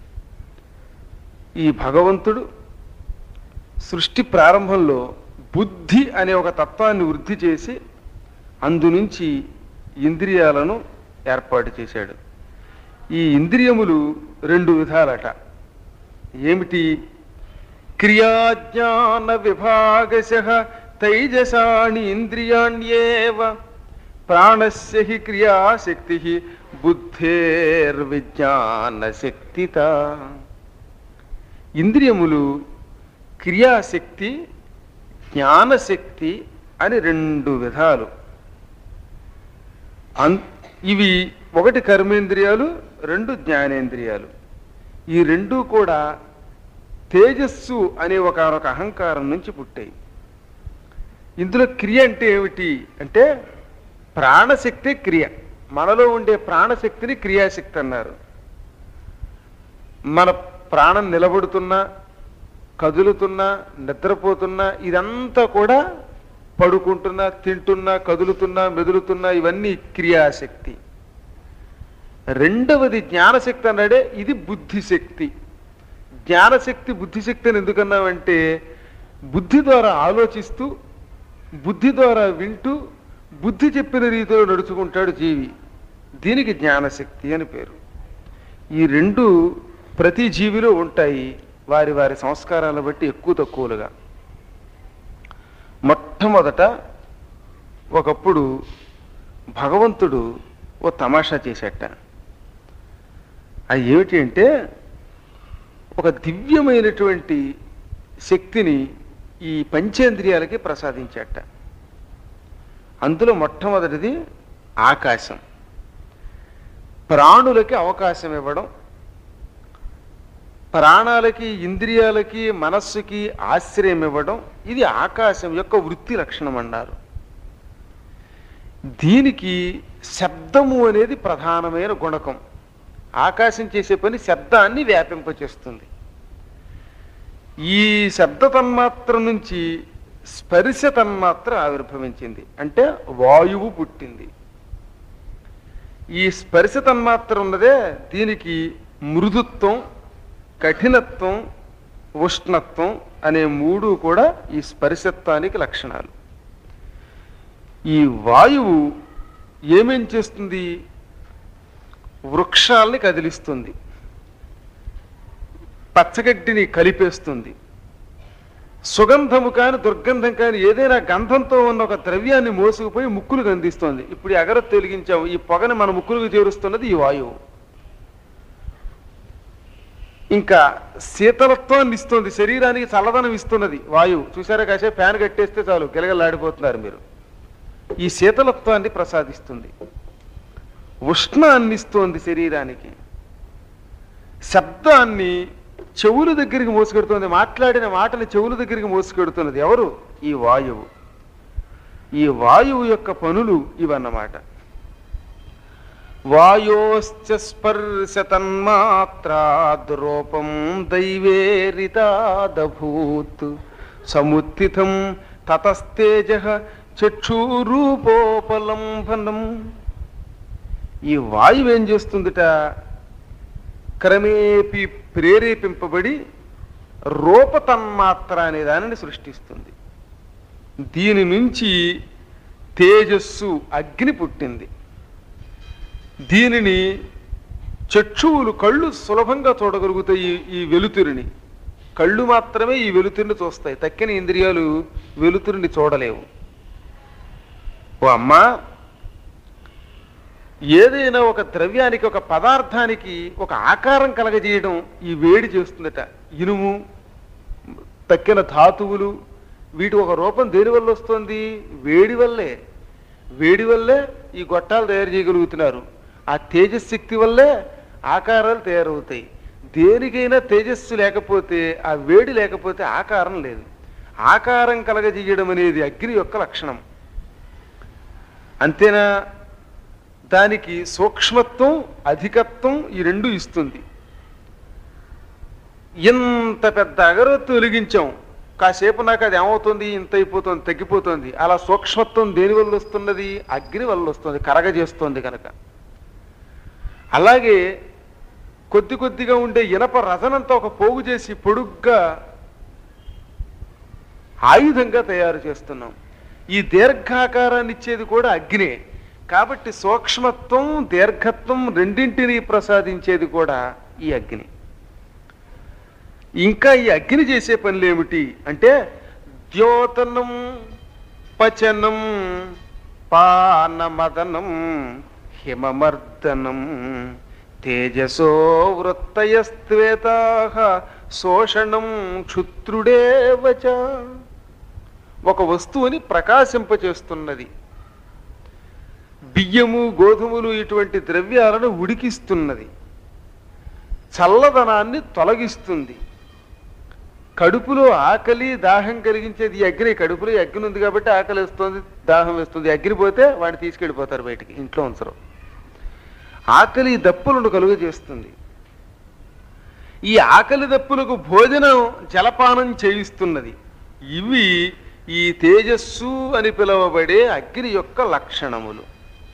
ఈ భగవంతుడు సృష్టి ప్రారంభంలో బుద్ధి అనే ఒక తత్వాన్ని వృద్ధి చేసి అందు నుంచి ఇంద్రియాలను ఏర్పాటు చేశాడు ఈ ఇంద్రియములు రెండు విధాలట ఏమిటి క్రియాజ్ఞాన విభాగశ తైజసాని ఇంద్రియాణ్యేవ ప్రాణస్య హి క్రియాశక్తి బుద్ధేర్విజ్ఞాన శక్తిత ఇంద్రియములు క్రియాశక్తి జ్ఞానశక్తి అని రెండు విధాలు అన్ ఇవి ఒకటి కర్మేంద్రియాలు రెండు జ్ఞానేంద్రియాలు ఈ రెండు కూడా తేజస్సు అనే ఒకనొక అహంకారం నుంచి పుట్టాయి ఇందులో క్రియ అంటే ఏమిటి అంటే ప్రాణశక్తి క్రియ మనలో ఉండే ప్రాణశక్తిని క్రియాశక్తి అన్నారు మన ప్రాణం నిలబడుతున్నా కదులుతున్నా నిద్రపోతున్నా ఇదంతా కూడా పడుకుంటున్నా తింటున్నా కదులుతున్నా మెదులుతున్నా ఇవన్నీ క్రియాశక్తి రెండవది జ్ఞానశక్తి అన్నాడే ఇది బుద్ధిశక్తి జ్ఞానశక్తి బుద్ధిశక్తి అని ఎందుకన్నామంటే బుద్ధి ద్వారా ఆలోచిస్తూ బుద్ధి ద్వారా వింటూ బుద్ధి చెప్పిన రీతిలో నడుచుకుంటాడు జీవి దీనికి జ్ఞానశక్తి అని పేరు ఈ రెండు ప్రతి జీవిలో ఉంటాయి వారి వారి సంస్కారాలను బట్టి ఎక్కువ తక్కువలుగా మొట్టమొదట ఒకప్పుడు భగవంతుడు ఓ తమాషా చేసేట అది ఏమిటి అంటే ఒక దివ్యమైనటువంటి శక్తిని ఈ పంచేంద్రియాలకి ప్రసాదించేట అందులో మొట్టమొదటిది ఆకాశం ప్రాణులకి అవకాశం ఇవ్వడం ప్రాణాలకి ఇంద్రియాలకి మనస్సుకి ఆశ్రయం ఇవ్వడం ఇది ఆకాశం యొక్క వృత్తి లక్షణం అన్నారు దీనికి శబ్దము అనేది ప్రధానమైన గుణకం ఆకాశం చేసే పని శబ్దాన్ని వ్యాపింపచేస్తుంది ఈ శబ్ద తన్మాత్ర నుంచి స్పర్శ తన్మాత్ర ఆవిర్భవించింది అంటే వాయువు పుట్టింది ఈ స్పర్శ తన్మాత్ర ఉన్నదే దీనికి మృదుత్వం కఠినత్వం ఉష్ణత్వం అనే మూడు కూడా ఈ స్పర్శత్వానికి లక్షణాలు ఈ వాయువు ఏమేం చేస్తుంది వృక్షాల్ని కదిలిస్తుంది పచ్చగడ్డిని కలిపేస్తుంది సుగంధము కాని దుర్గంధం కాని ఏదైనా గంధంతో ఉన్న ఒక ద్రవ్యాన్ని మోసుకుపోయి ముక్కులకు అందిస్తోంది ఇప్పుడు ఈ అగరత్తు వెలిగించాము ఈ పొగని మన ముక్కులకు చేరుస్తున్నది ఈ వాయువు ఇంకా శీతలత్వాన్ని ఇస్తుంది శరీరానికి చల్లదనం ఇస్తున్నది వాయువు చూసారా కాసేపు ఫ్యాన్ కట్టేస్తే చాలు గిలగలాడిపోతున్నారు మీరు ఈ శీతలత్వాన్ని ప్రసాదిస్తుంది ఉష్ణాన్ని ఇస్తోంది శరీరానికి శబ్దాన్ని చెవుల దగ్గరికి మోసుకెడుతుంది మాట్లాడిన మాటని చెవుల దగ్గరికి మోసుకెడుతున్నది ఎవరు ఈ వాయువు ఈ వాయువు యొక్క పనులు ఇవన్నమాట వాయోశ్చ స్పర్శతన్మాత్రాద్రూపం దైవేరితాదభూత్ సముత్థితం తతస్తేజ చక్షురూపోపలంబనం ఈ వాయువు ఏం చేస్తుందిట క్రమేపీ ప్రేరేపింపబడి రూపతన్మాత్ర అనే దానిని సృష్టిస్తుంది దీని నుంచి తేజస్సు అగ్ని పుట్టింది దీనిని చక్షువులు కళ్ళు సులభంగా చూడగలుగుతాయి ఈ- ఈ వెలుతురిని కళ్ళు మాత్రమే ఈ వెలుతురిని చూస్తాయి తక్కిన ఇంద్రియాలు వెలుతురిని చూడలేవు ఓ అమ్మా ఏదైనా ఒక ద్రవ్యానికి ఒక పదార్థానికి ఒక ఆకారం కలగజేయడం ఈ వేడి చేస్తుందట ఇనుము తక్కిన ధాతువులు వీటి ఒక రూపం దేని వల్ల వస్తుంది వేడి వల్లే వేడి వల్లే ఈ గొట్టాలు తయారు చేయగలుగుతున్నారు ఆ తేజశక్తి వల్లే ఆకారాలు తయారవుతాయి దేనికైనా తేజస్సు లేకపోతే ఆ వేడి లేకపోతే ఆకారం లేదు ఆకారం కలగజేయడం అనేది అగ్ని యొక్క లక్షణం అంతేనా దానికి సూక్ష్మత్వం అధికత్వం ఈ రెండు ఇస్తుంది ఇంత పెద్ద అగరొత్తు వెలిగించాం కాసేపు నాకు అది ఏమవుతుంది ఇంత అయిపోతుంది తగ్గిపోతుంది అలా సూక్ష్మత్వం దేని వల్ల వస్తున్నది అగ్ని వల్ల వస్తుంది కరగజేస్తుంది కనుక అలాగే కొద్ది కొద్దిగా ఉండే ఇనప రసనంతా ఒక పోగు చేసి పొడుగ్గా ఆయుధంగా తయారు చేస్తున్నాం ఈ దీర్ఘాకారాన్ని ఇచ్చేది కూడా అగ్నే కాబట్టి సూక్ష్మత్వం దీర్ఘత్వం రెండింటినీ ప్రసాదించేది కూడా ఈ అగ్ని ఇంకా ఈ అగ్ని చేసే పనులు ఏమిటి అంటే ద్యోతనం పచనం పానమదనం హిమమర్దనం తేజసో వృత్తయస్త్వేతా శోషణం క్షుత్రుడేవచ ఒక వస్తువుని ప్రకాశింపచేస్తున్నది బియ్యము గోధుమలు ఇటువంటి ద్రవ్యాలను ఉడికిస్తున్నది చల్లదనాన్ని తొలగిస్తుంది కడుపులో ఆకలి దాహం కలిగించేది ఈ అగ్ని కడుపులో ఈ అగ్ని ఉంది కాబట్టి ఆకలి వేస్తుంది దాహం వేస్తుంది అగ్ని పోతే వాడిని తీసుకెళ్ళిపోతారు బయటికి ఇంట్లో ఉంచరు ఆకలి దప్పులను కలుగ చేస్తుంది ఈ ఆకలి దప్పులకు భోజనం జలపానం చేయిస్తున్నది ఇవి ఈ తేజస్సు అని పిలువబడే అగ్ని యొక్క లక్షణములు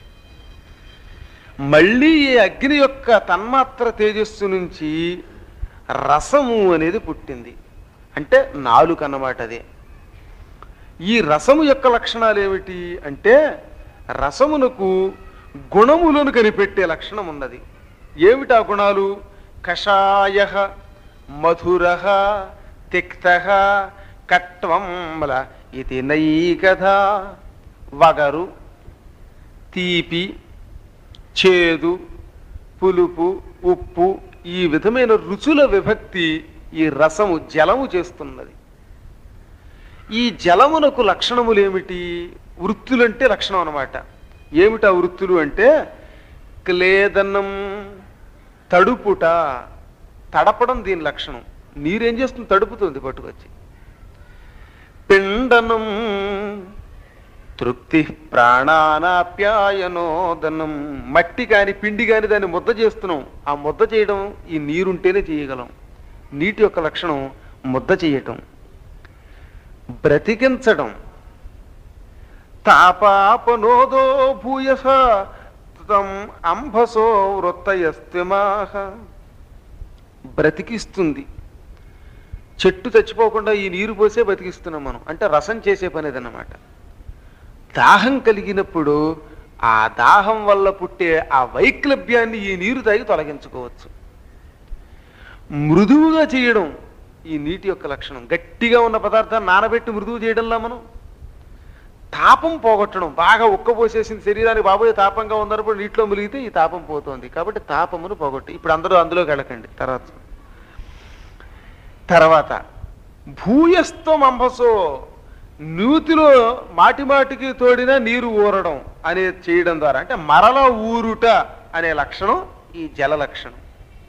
మళ్ళీ ఈ అగ్ని యొక్క తన్మాత్ర తేజస్సు నుంచి రసము అనేది పుట్టింది అంటే నాలుక అన్నమాట అదే ఈ రసము యొక్క లక్షణాలు ఏమిటి అంటే రసమునకు గుణములను కనిపెట్టే లక్షణం ఉన్నది ఏమిటి ఆ గుణాలు కషాయ మధుర తిక్త కట్వంల ఇది నైకథ వగరు తీపి చేదు పులుపు ఉప్పు ఈ విధమైన రుచుల విభక్తి ఈ రసము జలము చేస్తున్నది ఈ జలమునకు లక్షణములు ఏమిటి వృత్తులంటే లక్షణం అన్నమాట ఏమిటి ఆ వృత్తులు అంటే క్లేదనం తడుపుట తడపడం దీని లక్షణం నీరేం చేస్తుంది తడుపుతుంది పట్టుకొచ్చి పిండనం తృప్తి ప్రాణానాప్యాయనోదనం మట్టి కాని పిండి కాని దాన్ని ముద్ద చేస్తున్నాం ఆ ముద్ద చేయడం ఈ నీరుంటేనే చేయగలం నీటి యొక్క లక్షణం ముద్ద చేయటం బ్రతికించడం తాపాపనోదో భూయస తం అంభసో వృత్తయస్తిమాహ బ్రతికిస్తుంది చెట్టు చచ్చిపోకుండా ఈ నీరు పోసే బతికిస్తున్నాం మనం అంటే రసం చేసే పని అదన్నమాట దాహం కలిగినప్పుడు ఆ దాహం వల్ల పుట్టే ఆ వైక్లభ్యాన్ని ఈ నీరు తాగి తొలగించుకోవచ్చు మృదువుగా చేయడం ఈ నీటి యొక్క లక్షణం గట్టిగా ఉన్న పదార్థాన్ని నానబెట్టి మృదువు చేయడంలా మనం తాపం పోగొట్టడం బాగా ఉక్కబోసేసింది శరీరానికి బాబోయే తాపంగా ఉన్నప్పుడు నీటిలో ములిగితే ఈ తాపం పోతోంది కాబట్టి తాపమును పోగొట్టి ఇప్పుడు అందరూ అందులోకి వెళ్ళకండి తర్వాత తర్వాత భూయస్తం అంబసో నూతిలో మాటి మాటికి తోడిన నీరు ఊరడం అనేది చేయడం ద్వారా అంటే మరల ఊరుట అనే లక్షణం ఈ జల లక్షణం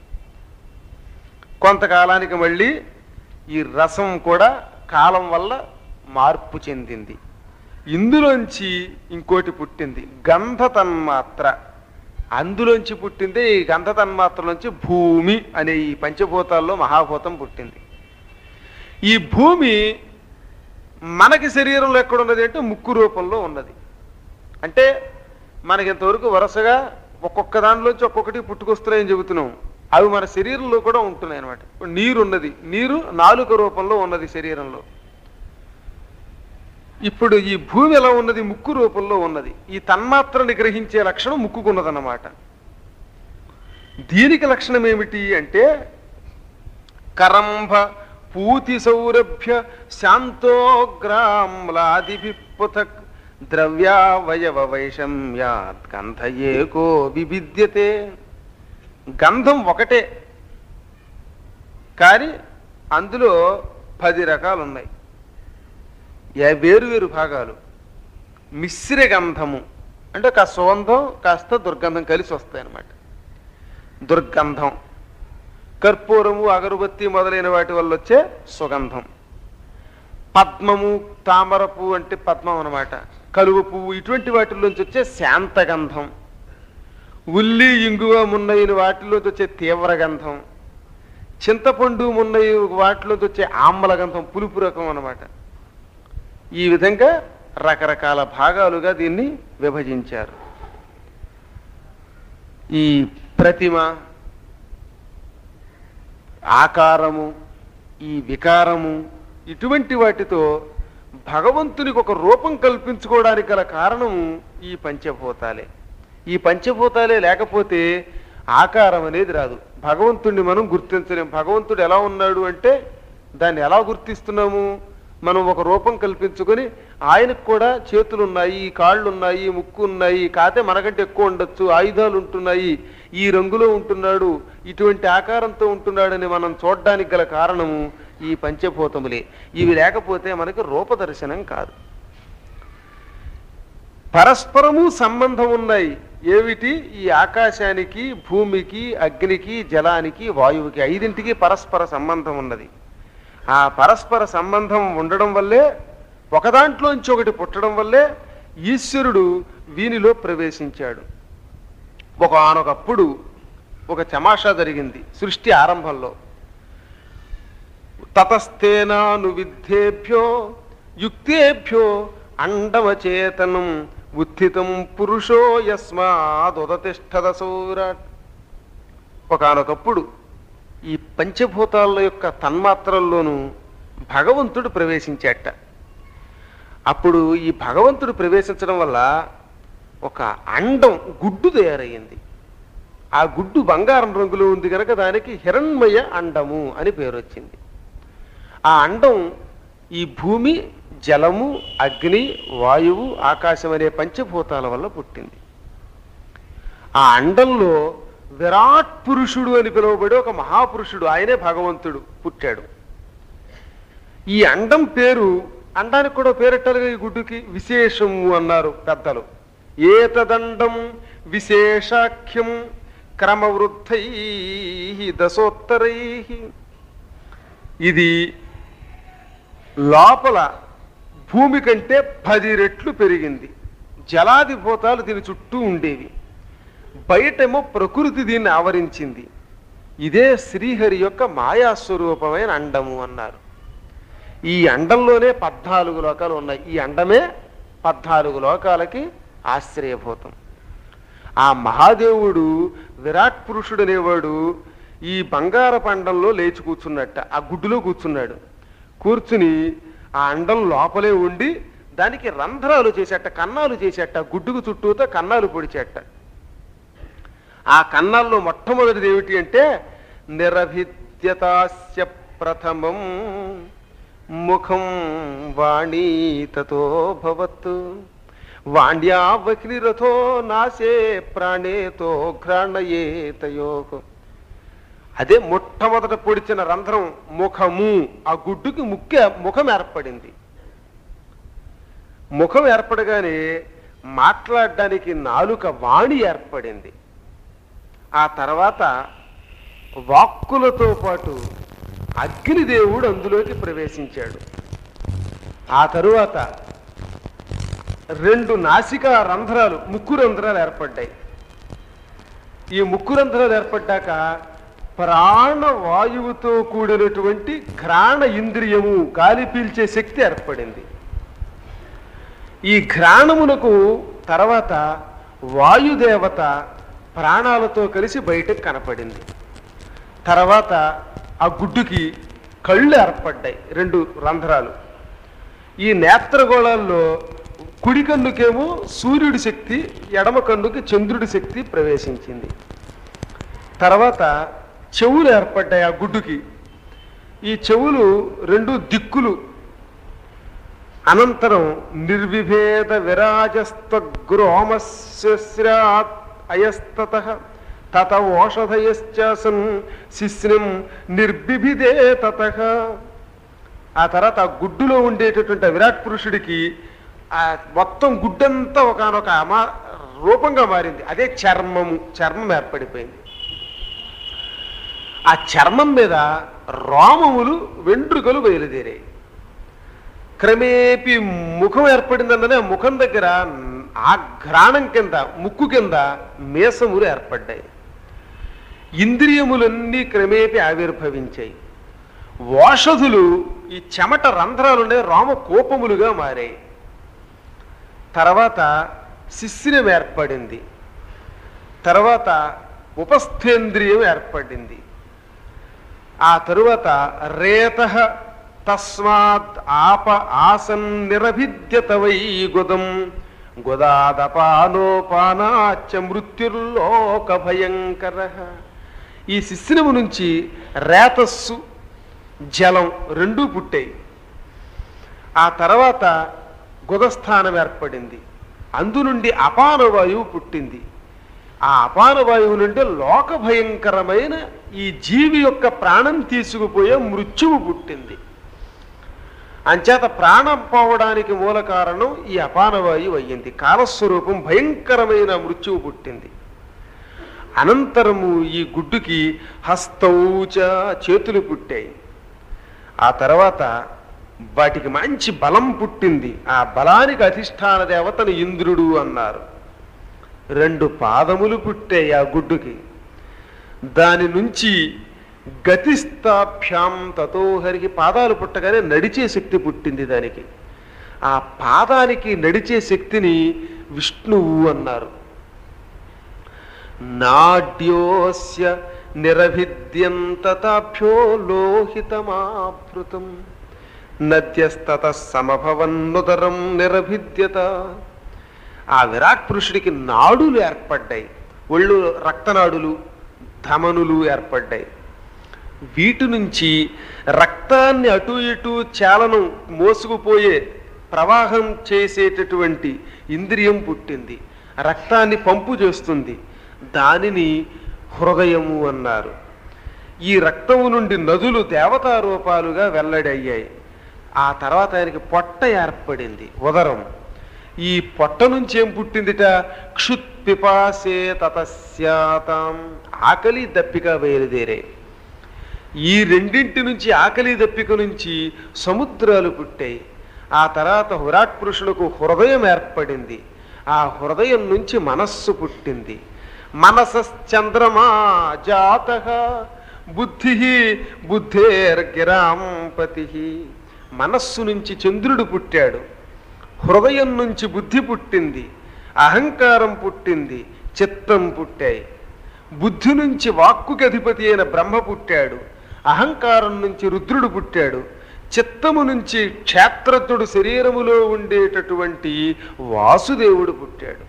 కొంతకాలానికి మళ్ళీ ఈ రసం కూడా కాలం వల్ల మార్పు చెందింది ఇందులోంచి ఇంకోటి పుట్టింది గంధ తన్మాత్ర అందులోంచి పుట్టిందే ఈ గంధ తన్మాత్ర నుంచి భూమి అనే ఈ పంచభూతాల్లో మహాభూతం పుట్టింది ఈ భూమి మనకి శరీరంలో ఎక్కడ ఉన్నది అంటే ముక్కు రూపంలో ఉన్నది అంటే మనకి ఇంతవరకు వరుసగా ఒక్కొక్క దానిలోంచి ఒక్కొక్కటి పుట్టుకొస్తున్నాయని చెబుతున్నాం అవి మన శరీరంలో కూడా ఉంటున్నాయి అనమాట ఇప్పుడు నీరు ఉన్నది నీరు నాలుక రూపంలో ఉన్నది శరీరంలో ఇప్పుడు ఈ భూమి ఎలా ఉన్నది ముక్కు రూపంలో ఉన్నది ఈ తన్మాత్రని గ్రహించే లక్షణం ముక్కుకున్నదన్నమాట దీనికి లక్షణం ఏమిటి అంటే కరంభ పూతి సౌరభ్య శాంతోగ్రామ్లాదిభి పృథక్ ద్రవ్యావయవ వైషమ్యాత్ గంధ ఏకో విభిద్యతే గంధం ఒకటే కానీ అందులో పది రకాలు ఉన్నాయి ఏ వేరు వేరు భాగాలు మిశ్ర గంధము అంటే కాస్త సుగంధం కాస్త దుర్గంధం కలిసి వస్తాయి అన్నమాట దుర్గంధం కర్పూరము అగరుబత్తి మొదలైన వాటి వల్ల వచ్చే సుగంధం పద్మము తామర పువ్వు అంటే పద్మం అన్నమాట కలువ పువ్వు ఇటువంటి వాటిల్లోంచి వచ్చే శాంతగంధం ఉల్లి ఇంగువ మున్నయిన వాటిలోంచి వచ్చే తీవ్ర గంధం చింతపండు మున్నయి వాటిలోంచి వచ్చే ఆమ్మల గంధం పులుపు రకం అన్నమాట ఈ విధంగా రకరకాల భాగాలుగా దీన్ని విభజించారు ఈ ప్రతిమ ఆకారము ఈ వికారము ఇటువంటి వాటితో భగవంతునికి ఒక రూపం కల్పించుకోవడానికి గల కారణము ఈ పంచభూతాలే ఈ పంచభూతాలే లేకపోతే ఆకారం అనేది రాదు భగవంతుణ్ణి మనం గుర్తించలేం భగవంతుడు ఎలా ఉన్నాడు అంటే దాన్ని ఎలా గుర్తిస్తున్నాము మనం ఒక రూపం కల్పించుకొని ఆయనకు కూడా చేతులు ఉన్నాయి కాళ్ళు ఉన్నాయి ముక్కు ఉన్నాయి కాతే మనకంటే ఎక్కువ ఉండొచ్చు ఆయుధాలు ఉంటున్నాయి ఈ రంగులో ఉంటున్నాడు ఇటువంటి ఆకారంతో ఉంటున్నాడని మనం చూడడానికి గల కారణము ఈ పంచభూతములే ఇవి లేకపోతే మనకి రూపదర్శనం కాదు పరస్పరము సంబంధం ఉన్నాయి ఏమిటి ఈ ఆకాశానికి భూమికి అగ్నికి జలానికి వాయువుకి ఐదింటికి పరస్పర సంబంధం ఉన్నది ఆ పరస్పర సంబంధం ఉండడం వల్లే ఒకదాంట్లోంచి ఒకటి పుట్టడం వల్లే ఈశ్వరుడు వీనిలో ప్రవేశించాడు ఒకనొకప్పుడు ఒక తమాషా జరిగింది సృష్టి ఆరంభంలో తతస్థేనాను విద్ధేభ్యో యుక్తేభ్యో అండవచేతనం ఉత్థితం పురుషో యస్మాదుదతిష్టద సౌరాట్ ఒకనొకప్పుడు ఈ పంచభూతాల యొక్క తన్మాత్రల్లోనూ భగవంతుడు ప్రవేశించాట అప్పుడు ఈ భగవంతుడు ప్రవేశించడం వల్ల ఒక అండం గుడ్డు తయారయ్యింది ఆ గుడ్డు బంగారం రంగులో ఉంది కనుక దానికి హిరణ్మయ అండము అని పేరు వచ్చింది ఆ అండం ఈ భూమి జలము అగ్ని వాయువు ఆకాశం అనే పంచభూతాల వల్ల పుట్టింది ఆ అండంలో విరాట్ పురుషుడు అని పిలువబడే ఒక మహాపురుషుడు ఆయనే భగవంతుడు పుట్టాడు ఈ అండం పేరు అండానికి కూడా పేరెట్టారుగా ఈ గుడ్డుకి విశేషము అన్నారు పెద్దలు ఏతదండం విశేషాఖ్యం క్రమవృద్ధై దశోత్తరై ఇది లోపల భూమి కంటే పది రెట్లు పెరిగింది జలాది భూతాలు దీని చుట్టూ ఉండేవి బయటేమో ప్రకృతి దీన్ని ఆవరించింది ఇదే శ్రీహరి యొక్క మాయాస్వరూపమైన అండము అన్నారు ఈ అండంలోనే పద్నాలుగు లోకాలు ఉన్నాయి ఈ అండమే పద్నాలుగు లోకాలకి ఆశ్రయభూతం ఆ మహాదేవుడు విరాట్ పురుషుడు అనేవాడు ఈ బంగార పండంలో లేచి కూర్చున్నట్ట ఆ గుడ్డులో కూర్చున్నాడు కూర్చుని ఆ అండం లోపలే ఉండి దానికి రంధ్రాలు చేసేట కన్నాలు చేసేట గుడ్డుకు చుట్టూతో కన్నాలు పొడిచేట ఆ కన్నాల్లో మొట్టమొదటిది ఏమిటి అంటే నిరభిద్యతాస్య ప్రథమం ముఖం వాణీ తతో భవత్ వాణ్యావక్నిరథో నాశే ప్రాణేతో ఘ్రాణయేతయో అదే మొట్టమొదట పొడిచిన రంధ్రం ముఖము ఆ గుడ్డుకి ముఖ్య ముఖం ఏర్పడింది ముఖం ఏర్పడగానే మాట్లాడడానికి నాలుక వాణి ఏర్పడింది ఆ తర్వాత వాక్కులతో పాటు అగ్నిదేవుడు అందులోకి ప్రవేశించాడు ఆ తరువాత రెండు నాసికా రంధ్రాలు ముక్కు రంధ్రాలు ఏర్పడ్డాయి ఈ ముక్కు రంధ్రాలు ఏర్పడ్డాక ప్రాణవాయువుతో కూడినటువంటి ఘ్రాణ ఇంద్రియము గాలి పీల్చే శక్తి ఏర్పడింది ఈ ఘ్రాణమునకు తర్వాత వాయుదేవత ప్రాణాలతో కలిసి బయటకు కనపడింది తర్వాత ఆ గుడ్డుకి కళ్ళు ఏర్పడ్డాయి రెండు రంధ్రాలు ఈ నేత్రగోళాల్లో కుడి కన్నుకేమో సూర్యుడి శక్తి ఎడమ కన్నుకి చంద్రుడి శక్తి ప్రవేశించింది తర్వాత చెవులు ఏర్పడ్డాయి ఆ గుడ్డుకి ఈ చెవులు రెండు దిక్కులు అనంతరం నిర్విభేద విరాజస్త్వగ్రోమస్రాత్ అయస్తత తత ఓషధయశ్చాసన్ శిశ్నం నిర్బిభిదే తత ఆ తర్వాత ఆ గుడ్డులో ఉండేటటువంటి ఆ విరాట్ పురుషుడికి ఆ మొత్తం గుడ్డంతా ఒకనొక అమా రూపంగా మారింది అదే చర్మము చర్మం ఏర్పడిపోయింది ఆ చర్మం మీద రోమములు వెంట్రుకలు బయలుదేరాయి క్రమేపీ ముఖం ఏర్పడిందన్ననే ఆ ముఖం దగ్గర ఆ ఘ్రాణం కింద ముక్కు కింద మీసములు ఏర్పడ్డాయి ఇంద్రియములన్నీ క్రమేపీ ఆవిర్భవించాయి ఓషధులు ఈ చెమట రంధ్రాలుండే రామ కోపములుగా మారాయి తర్వాత శిశిరం ఏర్పడింది తర్వాత ఉపస్థేంద్రియం ఏర్పడింది ఆ తరువాత రేత తస్మాత్ ఆప ఆసన్ నిరభిద్యత వై గుదం గుదాదపానోపానాచ మృత్యుర్లోక భయంకర ఈ శిశిరము నుంచి రేతస్సు జలం రెండూ పుట్టాయి ఆ తర్వాత గుదస్థానం ఏర్పడింది అందు నుండి అపానవాయువు పుట్టింది ఆ అపానవాయువు నుండి లోక భయంకరమైన ఈ జీవి యొక్క ప్రాణం తీసుకుపోయే మృత్యువు పుట్టింది అంచేత ప్రాణం పోవడానికి మూల కారణం ఈ అపానవాయువు అయ్యింది కాలస్వరూపం భయంకరమైన మృత్యువు పుట్టింది అనంతరము ఈ గుడ్డుకి హస్తౌచ చేతులు పుట్టాయి ఆ తర్వాత వాటికి మంచి బలం పుట్టింది ఆ బలానికి అధిష్టాన దేవతను ఇంద్రుడు అన్నారు రెండు పాదములు పుట్టాయి ఆ గుడ్డుకి దాని నుంచి గతిస్తాభ్యాం తతోహరికి పాదాలు పుట్టగానే నడిచే శక్తి పుట్టింది దానికి ఆ పాదానికి నడిచే శక్తిని విష్ణువు అన్నారు నాడ్యోస్య నిరభిద్యంతతాభ్యో లోహితమాభృతం నద్యస్తత సమభవన్నుదరం నిరభిద్యత ఆ విరాట్ పురుషుడికి నాడులు ఏర్పడ్డాయి ఒళ్ళు రక్తనాడులు ధమనులు ఏర్పడ్డాయి వీటి నుంచి రక్తాన్ని అటు ఇటు చాలను మోసుకుపోయే ప్రవాహం చేసేటటువంటి ఇంద్రియం పుట్టింది రక్తాన్ని పంపు చేస్తుంది దానిని హృదయము అన్నారు ఈ రక్తము నుండి నదులు దేవతా రూపాలుగా వెల్లడయ్యాయి ఆ తర్వాత ఆయనకి పొట్ట ఏర్పడింది ఉదరం ఈ పొట్ట నుంచి ఏం పుట్టిందిట క్షుత్ పిపాసే తతస్యాతాం ఆకలి దప్పిక బయలుదేరాయి ఈ రెండింటి నుంచి ఆకలి దప్పిక నుంచి సముద్రాలు పుట్టాయి ఆ తర్వాత విరాట్ పురుషులకు హృదయం ఏర్పడింది ఆ హృదయం నుంచి మనస్సు పుట్టింది మనసశ్చంద్రమా జాత బుద్ధి బుద్ధేర్గిరాంపతి మనస్సు నుంచి చంద్రుడు పుట్టాడు హృదయం నుంచి బుద్ధి పుట్టింది అహంకారం పుట్టింది చిత్తం పుట్టాయి బుద్ధి నుంచి వాక్కుకి అధిపతి అయిన బ్రహ్మ పుట్టాడు అహంకారం నుంచి రుద్రుడు పుట్టాడు చిత్తము నుంచి క్షేత్రజ్ఞుడు శరీరములో ఉండేటటువంటి వాసుదేవుడు పుట్టాడు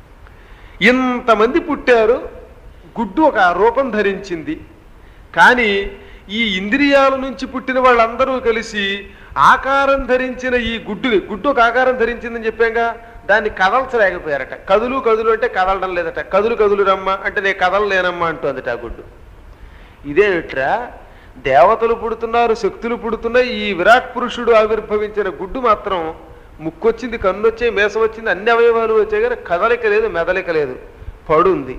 ఇంతమంది పుట్టారు గుడ్డు ఒక రూపం ధరించింది కానీ ఈ ఇంద్రియాల నుంచి పుట్టిన వాళ్ళందరూ కలిసి ఆకారం ధరించిన ఈ గుడ్డుని గుడ్డు ఒక ఆకారం ధరించిందని చెప్పాగా దాన్ని కదల్చలేకపోయారట కదులు కదులు అంటే కదలడం లేదట కదులు కదులు రమ్మ అంటే నేను కదలలేనమ్మా అంటుందట ఆ గుడ్డు ఇదేమిట్రా దేవతలు పుడుతున్నారు శక్తులు పుడుతున్నాయి ఈ విరాట్ పురుషుడు ఆవిర్భవించిన గుడ్డు మాత్రం ముక్కొచ్చింది కన్ను వచ్చాయి మేసం వచ్చింది అన్ని అవయవాలు వచ్చాయి కానీ కదలిక లేదు మెదలిక లేదు పడుంది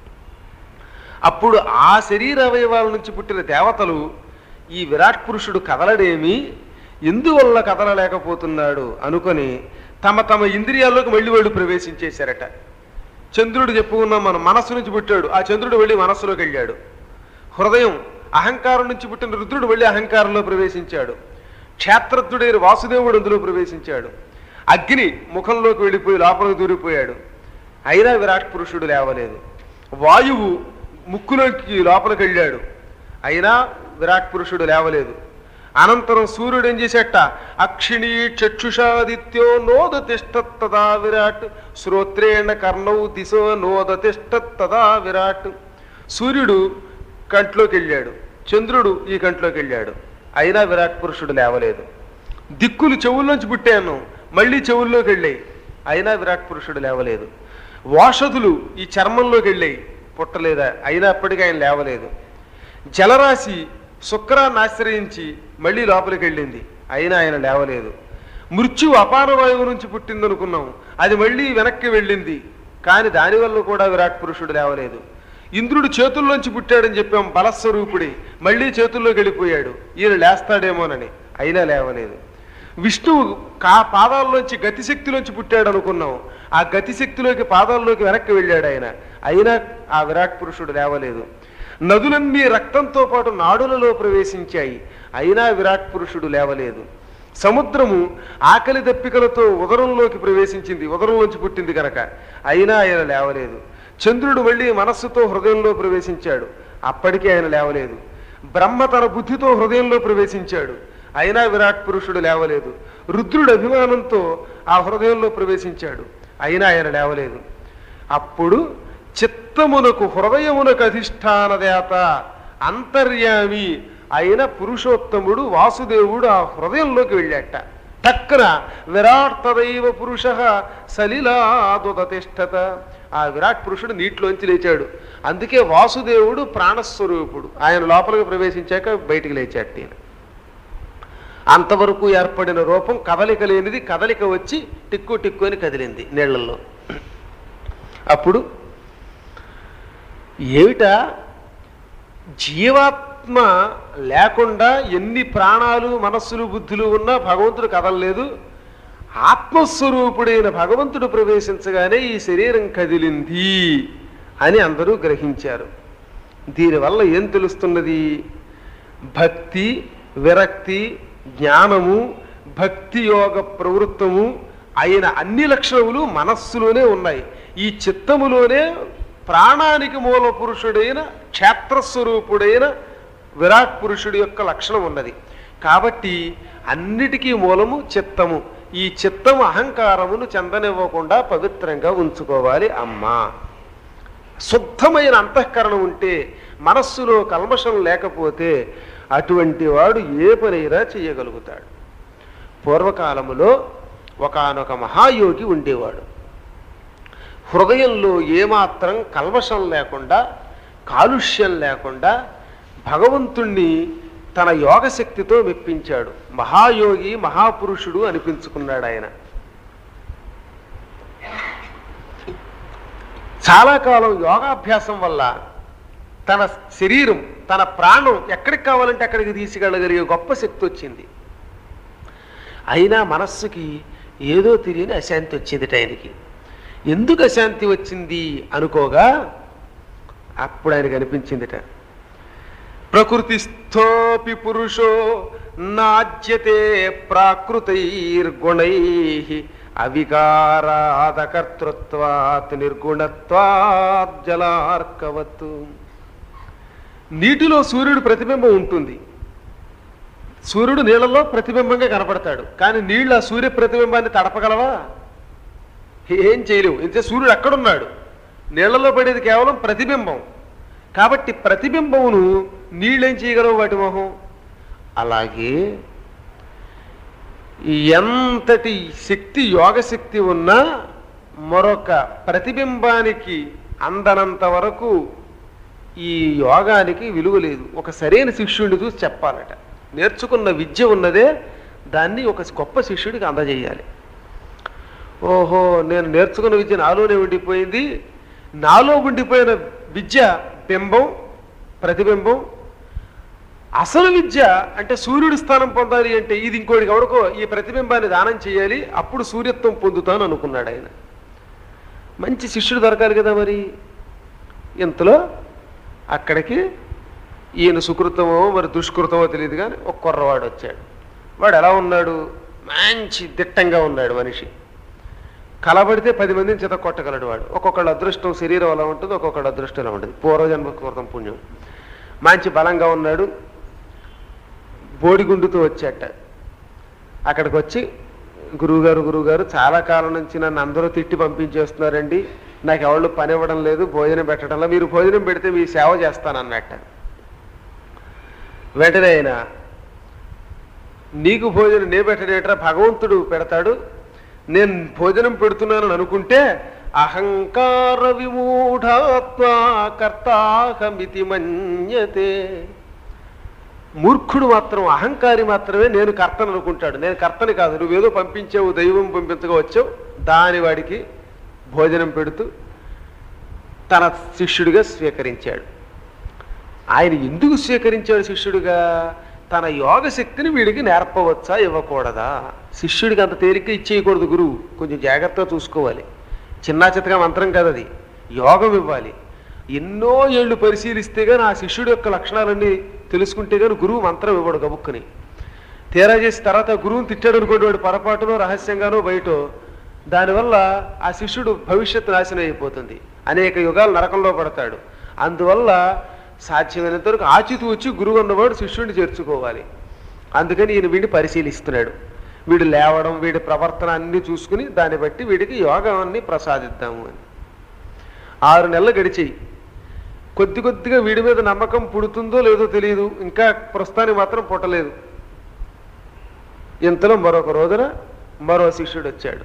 అప్పుడు ఆ శరీర అవయవాల నుంచి పుట్టిన దేవతలు ఈ విరాట్ పురుషుడు కదలడేమి ఎందువల్ల కదలలేకపోతున్నాడు అనుకొని తమ తమ ఇంద్రియాల్లోకి మళ్ళీ వాళ్ళు ప్రవేశించేశారట చంద్రుడు చెప్పుకున్నాం మనం మనస్సు నుంచి పుట్టాడు ఆ చంద్రుడు వెళ్ళి మనస్సులోకి వెళ్ళాడు హృదయం అహంకారం నుంచి పుట్టిన రుద్రుడు వెళ్ళి అహంకారంలో ప్రవేశించాడు క్షేత్రజ్ఞుడైన వాసుదేవుడు అందులో ప్రవేశించాడు అగ్ని ముఖంలోకి వెళ్ళిపోయి లోపలికి దూరిపోయాడు అయినా విరాట్ పురుషుడు లేవలేదు వాయువు ముక్కులోకి లోపలికి వెళ్ళాడు అయినా విరాట్ పురుషుడు లేవలేదు అనంతరం సూర్యుడు ఏం చేసేట అక్షిణీ చక్షుషాదిత్యో నోద తిష్టత్తదా విరాట్ శ్రోత్రేణ కర్ణౌ దిశో నోద తిష్టత్తదా విరాట్ సూర్యుడు కంట్లోకి వెళ్ళాడు చంద్రుడు ఈ కంట్లోకి వెళ్ళాడు అయినా విరాట్ పురుషుడు లేవలేదు దిక్కులు చెవుల్లోంచి పుట్టాను మళ్ళీ చెవుల్లోకి వెళ్ళాయి అయినా విరాట్ పురుషుడు లేవలేదు వాషధులు ఈ చర్మంలోకి వెళ్ళాయి పుట్టలేదా అయినప్పటికీ ఆయన లేవలేదు జలరాశి శుక్రాన్ని ఆశ్రయించి మళ్ళీ లోపలికి వెళ్ళింది అయినా ఆయన లేవలేదు మృత్యు అపారవాయువు నుంచి పుట్టిందనుకున్నాం అది మళ్ళీ వెనక్కి వెళ్ళింది కానీ దానివల్ల కూడా విరాట్ పురుషుడు లేవలేదు ఇంద్రుడు చేతుల్లోంచి పుట్టాడని చెప్పాం బలస్వరూపుడి మళ్ళీ చేతుల్లోకి వెళ్ళిపోయాడు ఈయన లేస్తాడేమోనని అయినా లేవలేదు విష్ణువు కా పాదాల్లోంచి గతిశక్తిలోంచి పుట్టాడు అనుకున్నాం ఆ గతిశక్తిలోకి పాదాల్లోకి వెనక్కి వెళ్ళాడు ఆయన అయినా ఆ విరాట్ పురుషుడు లేవలేదు నదులన్నీ రక్తంతో పాటు నాడులలో ప్రవేశించాయి అయినా విరాట్ పురుషుడు లేవలేదు సముద్రము ఆకలి దప్పికలతో ఉదరంలోకి ప్రవేశించింది ఉదరంలోంచి పుట్టింది కనుక అయినా ఆయన లేవలేదు చంద్రుడు మళ్ళీ మనస్సుతో హృదయంలో ప్రవేశించాడు అప్పటికీ ఆయన లేవలేదు బ్రహ్మ తన బుద్ధితో హృదయంలో ప్రవేశించాడు అయినా విరాట్ పురుషుడు లేవలేదు రుద్రుడు అభిమానంతో ఆ హృదయంలో ప్రవేశించాడు అయినా ఆయన లేవలేదు అప్పుడు చిత్తమునకు హృదయమునకు అధిష్టాన దేవత అంతర్యామి అయిన పురుషోత్తముడు వాసుదేవుడు ఆ హృదయంలోకి వెళ్ళాట టక్కున విరాట్ తదైవ పురుష సలిలాదుదతిష్టత ఆ విరాట్ పురుషుడు నీటిలోంచి లేచాడు అందుకే వాసుదేవుడు ప్రాణస్వరూపుడు ఆయన లోపలికి ప్రవేశించాక బయటికి లేచాడు ఈయన అంతవరకు ఏర్పడిన రూపం కదలిక లేనిది కదలిక వచ్చి టిక్కు టిక్కు అని కదిలింది నీళ్లలో అప్పుడు ఏమిట జీవాత్మ లేకుండా ఎన్ని ప్రాణాలు మనస్సులు బుద్ధులు ఉన్నా భగవంతుడు కదలలేదు ఆత్మస్వరూపుడైన భగవంతుడు ప్రవేశించగానే ఈ శరీరం కదిలింది అని అందరూ గ్రహించారు దీనివల్ల ఏం తెలుస్తున్నది భక్తి విరక్తి జ్ఞానము భక్తి యోగ ప్రవృత్తము అయిన అన్ని లక్షణములు మనస్సులోనే ఉన్నాయి ఈ చిత్తములోనే ప్రాణానికి మూల పురుషుడైన క్షేత్రస్వరూపుడైన విరాట్ పురుషుడి యొక్క లక్షణం ఉన్నది కాబట్టి అన్నిటికీ మూలము చిత్తము ఈ చిత్తము అహంకారమును చెందనివ్వకుండా పవిత్రంగా ఉంచుకోవాలి అమ్మా శుద్ధమైన అంతఃకరణం ఉంటే మనస్సులో కల్మషం లేకపోతే అటువంటి వాడు ఏ పనైనా చేయగలుగుతాడు పూర్వకాలములో ఒకానొక మహాయోగి ఉండేవాడు హృదయంలో ఏమాత్రం కల్మషం లేకుండా కాలుష్యం లేకుండా భగవంతుణ్ణి తన యోగశక్తితో మెప్పించాడు మహాయోగి మహాపురుషుడు అనిపించుకున్నాడు ఆయన చాలా కాలం యోగాభ్యాసం వల్ల తన శరీరం తన ప్రాణం ఎక్కడికి కావాలంటే అక్కడికి తీసుకెళ్ళగలిగే గొప్ప శక్తి వచ్చింది అయినా మనస్సుకి ఏదో తెలియని అశాంతి వచ్చింది ఆయనకి ఎందుకు అశాంతి వచ్చింది అనుకోగా అప్పుడు ఆయనకు అనిపించిందిట ప్రకృతిస్థోపి పురుషో నాజ్యతే ప్రాకృతైర్గుణై అవికారాదకర్తృత్వాత్ నిర్గుణత్వాత్ జలార్కవత్తు నీటిలో సూర్యుడు ప్రతిబింబం ఉంటుంది సూర్యుడు నీళ్ళలో ప్రతిబింబంగా కనపడతాడు కానీ నీళ్ళు ఆ సూర్య ప్రతిబింబాన్ని తడపగలవా ఏం చేయలేవు ఇంతే సూర్యుడు ఎక్కడున్నాడు నీళ్లలో పడేది కేవలం ప్రతిబింబం కాబట్టి ప్రతిబింబమును నీళ్ళేం చేయగలవు వాటి మొహం అలాగే ఎంతటి శక్తి యోగశక్తి ఉన్నా మరొక ప్రతిబింబానికి అందనంత వరకు ఈ యోగానికి విలువ లేదు ఒక సరైన శిష్యుడిని చూసి చెప్పాలట నేర్చుకున్న విద్య ఉన్నదే దాన్ని ఒక గొప్ప శిష్యుడికి అందజేయాలి ఓహో నేను నేర్చుకున్న విద్య నాలోనే ఉండిపోయింది నాలో ఉండిపోయిన విద్య బింబం ప్రతిబింబం అసలు విద్య అంటే సూర్యుడి స్థానం పొందాలి అంటే ఇది ఇంకోటికి ఎవడికో ఈ ప్రతిబింబాన్ని దానం చేయాలి అప్పుడు సూర్యత్వం పొందుతాను అనుకున్నాడు ఆయన మంచి శిష్యుడు దొరకాలి కదా మరి ఇంతలో అక్కడికి ఈయన సుకృతమో మరి దుష్కృతమో తెలియదు కానీ ఒక కుర్రవాడు వచ్చాడు వాడు ఎలా ఉన్నాడు మంచి దిట్టంగా ఉన్నాడు మనిషి కలబడితే పది మందిని చేత కొట్టగలడు వాడు ఒక్కొక్కళ్ళ అదృష్టం శరీరం అలా ఉంటుంది ఒక్కొక్కళ్ళ అదృష్టం ఎలా ఉంటుంది పూర్వజన్మ కృతం పుణ్యం మంచి బలంగా ఉన్నాడు బోడిగుండుతో వచ్చాట అక్కడికి వచ్చి గురువుగారు గురువుగారు చాలా కాలం నుంచి నన్ను అందరూ తిట్టి పంపించేస్తున్నారండి నాకు ఎవళ్ళు పని ఇవ్వడం లేదు భోజనం పెట్టడంలో మీరు భోజనం పెడితే మీ సేవ చేస్తానన్నట్ట వెంటనే ఆయన నీకు భోజనం నే పెట్టడేట్రా భగవంతుడు పెడతాడు నేను భోజనం పెడుతున్నానని అనుకుంటే అహంకార విమూఢాత్మా కర్తాహమితి మన్యతే మూర్ఖుడు మాత్రం అహంకారి మాత్రమే నేను కర్తను అనుకుంటాడు నేను కర్తని కాదు నువ్వేదో పంపించావు దైవం పంపించగా వచ్చావు దాని వాడికి భోజనం పెడుతూ తన శిష్యుడిగా స్వీకరించాడు ఆయన ఎందుకు స్వీకరించాడు శిష్యుడిగా తన యోగ శక్తిని వీడికి నేర్పవచ్చా ఇవ్వకూడదా శిష్యుడికి అంత తేలిక ఇచ్చేయకూడదు గురువు కొంచెం జాగ్రత్తగా చూసుకోవాలి చిన్నా చిత్తగా మంత్రం కాదు అది యోగం ఇవ్వాలి ఎన్నో ఏళ్ళు పరిశీలిస్తే కానీ ఆ శిష్యుడి యొక్క లక్షణాలన్నీ తెలుసుకుంటే కానీ గురువు మంత్రం ఇవ్వడు గబుక్కుని తీరా చేసి తర్వాత గురువుని తిట్టాడు అనుకోండి వాడు పొరపాటునో రహస్యంగానో బయటో దానివల్ల ఆ శిష్యుడు భవిష్యత్తు నాశనం అయిపోతుంది అనేక యుగాలు నరకంలో పడతాడు అందువల్ల సాధ్యమైనంత వరకు ఆచితూ వచ్చి గురువు అన్నవాడు శిష్యుడిని చేర్చుకోవాలి అందుకని ఈయన వీడిని పరిశీలిస్తున్నాడు వీడు లేవడం వీడి ప్రవర్తన అన్ని చూసుకుని దాన్ని బట్టి వీడికి యోగాన్ని ప్రసాదిద్దాము అని ఆరు నెలలు గడిచాయి కొద్ది కొద్దిగా వీడి మీద నమ్మకం పుడుతుందో లేదో తెలియదు ఇంకా ప్రస్తుతానికి మాత్రం పుట్టలేదు ఇంతలో మరొక రోజున మరో శిష్యుడు వచ్చాడు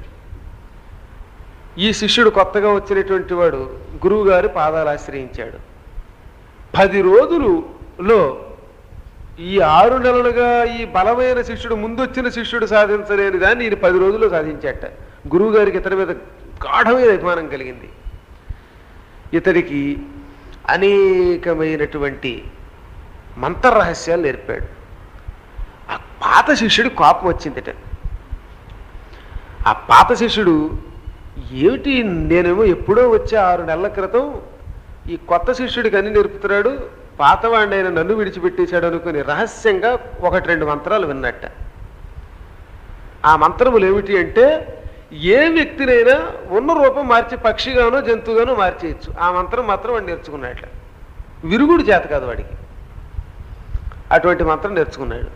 ఈ శిష్యుడు కొత్తగా వచ్చినటువంటి వాడు గురువు గారి పాదాలు ఆశ్రయించాడు పది రోజులులో ఈ ఆరు నెలలుగా ఈ బలమైన శిష్యుడు ముందొచ్చిన శిష్యుడు సాధించలేని దాన్ని ఈయన పది రోజుల్లో సాధించాట గురువు గారికి ఇతని మీద గాఢమైన అభిమానం కలిగింది ఇతడికి అనేకమైనటువంటి మంత్ర రహస్యాలు నేర్పాడు ఆ పాత శిష్యుడి కోపం వచ్చిందిట ఆ పాత శిష్యుడు ఏమిటి నేనేమో ఎప్పుడో వచ్చే ఆరు నెలల క్రితం ఈ కొత్త శిష్యుడికి అన్ని నేర్పుతున్నాడు పాతవాడిని ఆయన నన్ను విడిచిపెట్టేశాడు అనుకుని రహస్యంగా ఒకటి రెండు మంత్రాలు విన్నట్ట ఆ మంత్రములు ఏమిటి అంటే ఏ వ్యక్తినైనా ఉన్న రూపం మార్చి పక్షిగానో జంతువుగానో మార్చేయచ్చు ఆ మంత్రం మాత్రం వాడు నేర్చుకున్నట్ట విరుగుడు చేత కాదు వాడికి అటువంటి మంత్రం నేర్చుకున్నాడు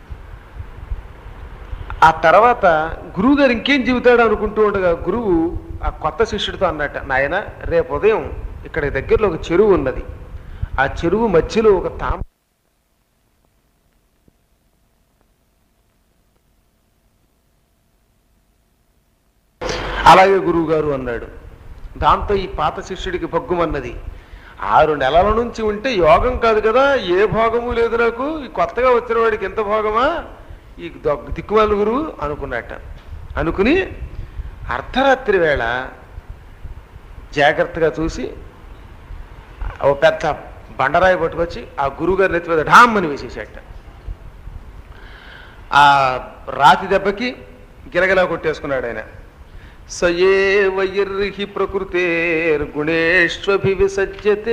ఆ తర్వాత గురువు గారు ఇంకేం చెబుతాడు అనుకుంటూ ఉండగా గురువు ఆ కొత్త శిష్యుడితో అన్నట్ట నాయన రేపు ఉదయం ఇక్కడ దగ్గరలో ఒక చెరువు ఉన్నది ఆ చెరువు మధ్యలో ఒక తామ అలాగే గురువు గారు అన్నాడు దాంతో ఈ పాత శిష్యుడికి భగ్గుమన్నది ఆరు నెలల నుంచి ఉంటే యోగం కాదు కదా ఏ భోగము లేదు నాకు ఈ కొత్తగా వచ్చిన వాడికి ఎంత భోగమా ఈ దొ- దిక్కుమాల గురువు అనుకున్నట్ట అనుకుని అర్ధరాత్రి వేళ జాగ్రత్తగా చూసి ఓ పెద్ద బండరాయి పట్టుకొచ్చి ఆ గురువుగారి నెత్తి మీద ఢామ్ అని వేసేసేట ఆ రాతి దెబ్బకి గిరగిలా కొట్టేసుకున్నాడు ఆయన సయేవైర్హి ప్రకృతేర్గుణేష్వభివిసజ్యతే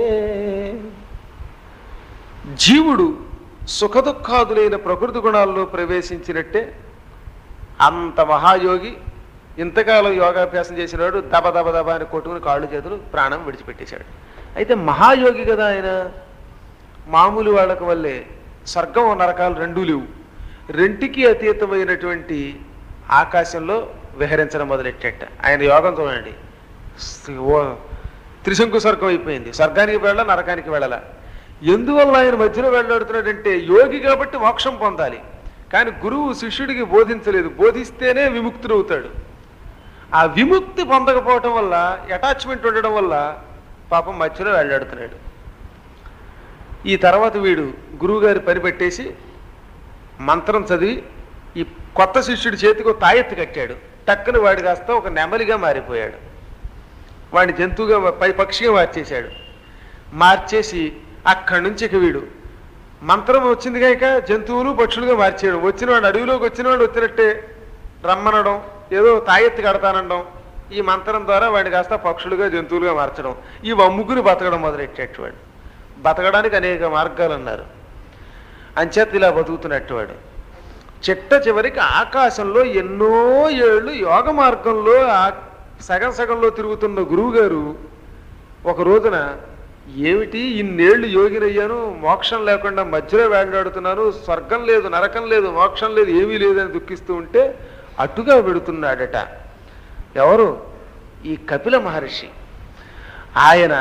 జీవుడు సుఖదుఖాదులైన ప్రకృతి గుణాల్లో ప్రవేశించినట్టే అంత మహాయోగి ఇంతకాలం యోగాభ్యాసం చేసినాడు దబ దబ దబ అని కొట్టుకుని కాళ్ళు చేతులు ప్రాణం విడిచిపెట్టేశాడు అయితే మహాయోగి కదా ఆయన మామూలు వాళ్ళకి వల్లే స్వర్గం నరకాలు రెండూ లేవు రెంటికి అతీతమైనటువంటి ఆకాశంలో విహరించడం మొదలెట్టేట ఆయన యోగం చూడండి స్- ఓ త్రిశంకు స్వర్గం అయిపోయింది స్వర్గానికి వెళ్ళాల నరకానికి వెళ్ళాల ఎందువల్ల ఆయన మధ్యలో వెళ్ళాడుతున్నాడంటే యోగి కాబట్టి మోక్షం పొందాలి కానీ గురువు శిష్యుడికి బోధించలేదు బోధిస్తేనే విముక్తుడవుతాడు ఆ విముక్తి పొందకపోవటం వల్ల అటాచ్మెంట్ ఉండడం వల్ల పాపం మధ్యలో వెళ్ళాడుతున్నాడు ఈ తర్వాత వీడు గురువుగారి పని పెట్టేసి మంత్రం చదివి ఈ కొత్త శిష్యుడి చేతికి ఒక తాయెత్తు కట్టాడు టక్కుని వాడి కాస్త ఒక నెమలిగా మారిపోయాడు వాడిని జంతువుగా పై పక్షిగా మార్చేశాడు మార్చేసి అక్కడి నుంచి ఇక వీడు మంత్రం వచ్చింది కనుక జంతువులు పక్షులుగా మార్చేయడం వచ్చిన వాడు అడవిలోకి వచ్చిన వాడు వచ్చినట్టే రమ్మనడం ఏదో తాయెత్తు కడతానడం ఈ మంత్రం ద్వారా వాడిని కాస్త పక్షులుగా జంతువులుగా మార్చడం ఈ వమ్ముకుని బతకడం మొదలెట్టేట్టు వాడు బతకడానికి అనేక మార్గాలు అన్నారు అంచేత ఇలా బతుకుతున్నట్టు వాడు చిట్ట చివరికి ఆకాశంలో ఎన్నో ఏళ్ళు యోగ మార్గంలో ఆ- సగం సగంలో తిరుగుతున్న గురువుగారు ఒక రోజున ఏమిటి ఇన్నేళ్లు యోగినయ్యాను మోక్షం లేకుండా మధ్యలో వేలాడుతున్నాను స్వర్గం లేదు నరకం లేదు మోక్షం లేదు ఏమీ లేదని దుఃఖిస్తూ ఉంటే అటుగా పెడుతున్నాడట ఎవరు ఈ కపిల మహర్షి ఆయన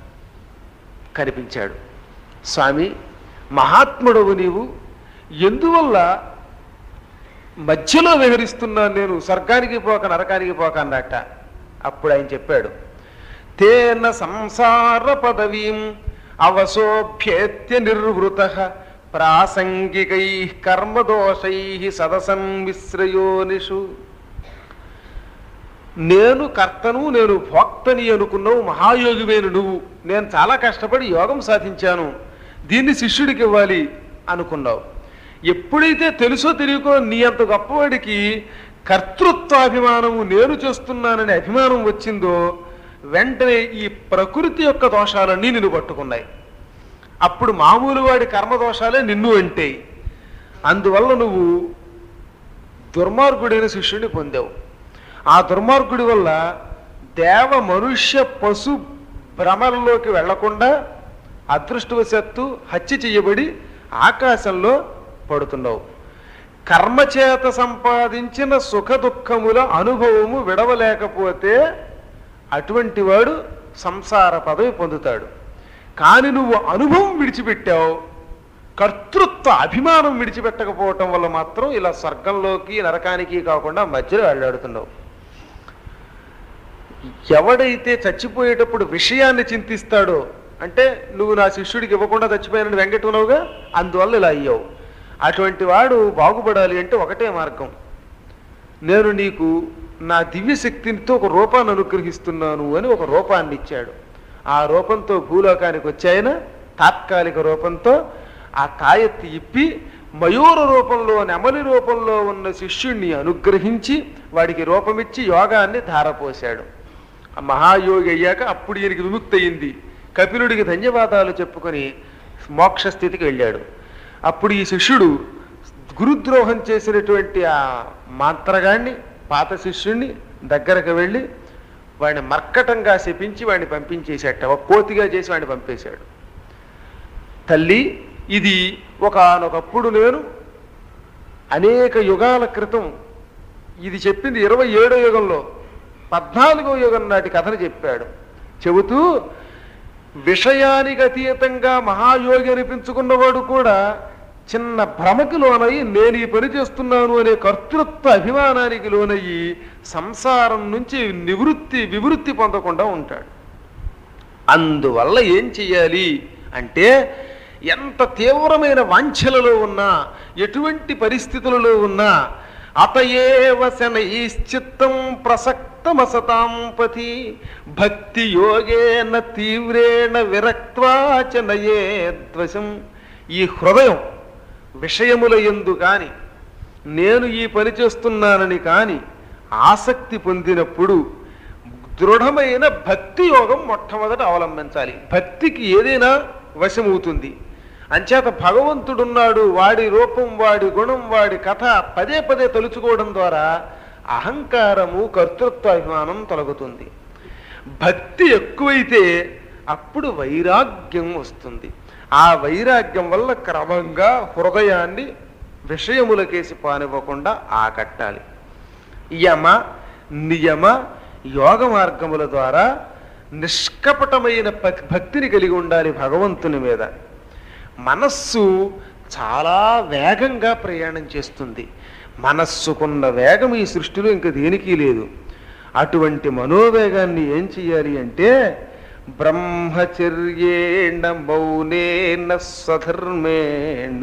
కనిపించాడు స్వామి మహాత్ముడవు నీవు ఎందువల్ల మధ్యలో విహరిస్తున్నాను నేను స్వర్గానికి పోక నరకానికి పోక అన్నట్ట అప్పుడు ఆయన చెప్పాడు తేన సంసార పదవీం అవశోభ్యేత్య నిర్వృత ప్రాసంగికై కర్మదోషై సదసంమిశ్రయోనిషు నేను కర్తను నేను భోక్తని అనుకున్నావు మహాయోగివైన నువ్వు నేను చాలా కష్టపడి యోగం సాధించాను దీన్ని శిష్యుడికి ఇవ్వాలి అనుకున్నావు ఎప్పుడైతే తెలుసో తెలియకో నీ అంత గొప్పవాడికి కర్తృత్వాభిమానము నేను చేస్తున్నాననే అభిమానం వచ్చిందో వెంటనే ఈ ప్రకృతి యొక్క దోషాలన్నీ నిన్ను పట్టుకున్నాయి అప్పుడు మామూలు వాడి కర్మదోషాలే నిన్ను అంటాయి అందువల్ల నువ్వు దుర్మార్గుడైన శిష్యుడిని పొందావు ఆ దుర్మార్గుడి వల్ల దేవ మనుష్య పశు భ్రమలలోకి వెళ్లకుండా అదృష్టవశాత్తు హత్య చేయబడి ఆకాశంలో పడుతున్నావు కర్మచేత సంపాదించిన సుఖ దుఃఖముల అనుభవము విడవలేకపోతే అటువంటి వాడు సంసార పదవి పొందుతాడు కానీ నువ్వు అనుభవం విడిచిపెట్టావు కర్తృత్వ అభిమానం విడిచిపెట్టకపోవటం వల్ల మాత్రం ఇలా స్వర్గంలోకి నరకానికి కాకుండా మధ్యలో వెళ్ళాడుతున్నావు ఎవడైతే చచ్చిపోయేటప్పుడు విషయాన్ని చింతిస్తాడో అంటే నువ్వు నా శిష్యుడికి ఇవ్వకుండా చచ్చిపోయానని వెంకటున్నావుగా అందువల్ల ఇలా అయ్యావు అటువంటి వాడు బాగుపడాలి అంటే ఒకటే మార్గం నేను నీకు నా దివ్య శక్తితో ఒక రూపాన్ని అనుగ్రహిస్తున్నాను అని ఒక రూపాన్ని ఇచ్చాడు ఆ రూపంతో భూలోకానికి వచ్చాయన తాత్కాలిక రూపంతో ఆ తాయెత్తి ఇప్పి మయూర రూపంలో నెమలి రూపంలో ఉన్న శిష్యుణ్ణి అనుగ్రహించి వాడికి రూపమిచ్చి యోగాన్ని ధారపోశాడు ఆ మహాయోగి అయ్యాక అప్పుడు ఈయనకి విముక్తి అయింది కపిలుడికి ధన్యవాదాలు చెప్పుకొని మోక్ష స్థితికి వెళ్ళాడు అప్పుడు ఈ శిష్యుడు గురుద్రోహం చేసినటువంటి ఆ మంత్రగాన్ని పాత శిష్యుణ్ణి దగ్గరకు వెళ్ళి వాడిని మర్కటంగా శపించి వాడిని పంపించేసేట ఒక కోతిగా చేసి వాడిని పంపేశాడు తల్లి ఇది ఒకనొకప్పుడు నేను అనేక యుగాల క్రితం ఇది చెప్పింది ఇరవై ఏడో యుగంలో పద్నాలుగో యుగం నాటి కథను చెప్పాడు చెబుతూ విషయానికి అతీతంగా మహాయోగి అనిపించుకున్నవాడు కూడా చిన్న భ్రమకి లోనయ్యి నేను ఈ పని చేస్తున్నాను అనే కర్తృత్వ అభిమానానికి లోనయ్యి సంసారం నుంచి నివృత్తి వివృత్తి పొందకుండా ఉంటాడు అందువల్ల ఏం చెయ్యాలి అంటే ఎంత తీవ్రమైన వాంఛలలో ఉన్నా ఎటువంటి పరిస్థితులలో ఉన్నా అతయేవ శనైశ్చిత్తం ప్రసక్తమసతాం పతి భక్తి యోగేన తీవ్రేణ విరక్త్వాచనయే ద్వశం ఈ హృదయం విషయముల ఎందు కాని నేను ఈ పని చేస్తున్నానని కాని ఆసక్తి పొందినప్పుడు దృఢమైన భక్తి యోగం మొట్టమొదట అవలంబించాలి భక్తికి ఏదైనా వశమవుతుంది అంచేత భగవంతుడున్నాడు వాడి రూపం వాడి గుణం వాడి కథ పదే పదే తలుచుకోవడం ద్వారా అహంకారము కర్తృత్వాభిమానం తొలగుతుంది భక్తి ఎక్కువైతే అప్పుడు వైరాగ్యం వస్తుంది ఆ వైరాగ్యం వల్ల క్రమంగా హృదయాన్ని విషయములకేసి పానివ్వకుండా ఆకట్టాలి యమ నియమ యోగ మార్గముల ద్వారా నిష్కపటమైన భక్- భక్తిని కలిగి ఉండాలి భగవంతుని మీద మనస్సు చాలా వేగంగా ప్రయాణం చేస్తుంది మనస్సుకున్న వేగం ఈ సృష్టిలో ఇంక దేనికి లేదు అటువంటి మనోవేగాన్ని ఏం చెయ్యాలి అంటే బ్రహ్మచర్యేణ మౌనేన స్వధర్మేణ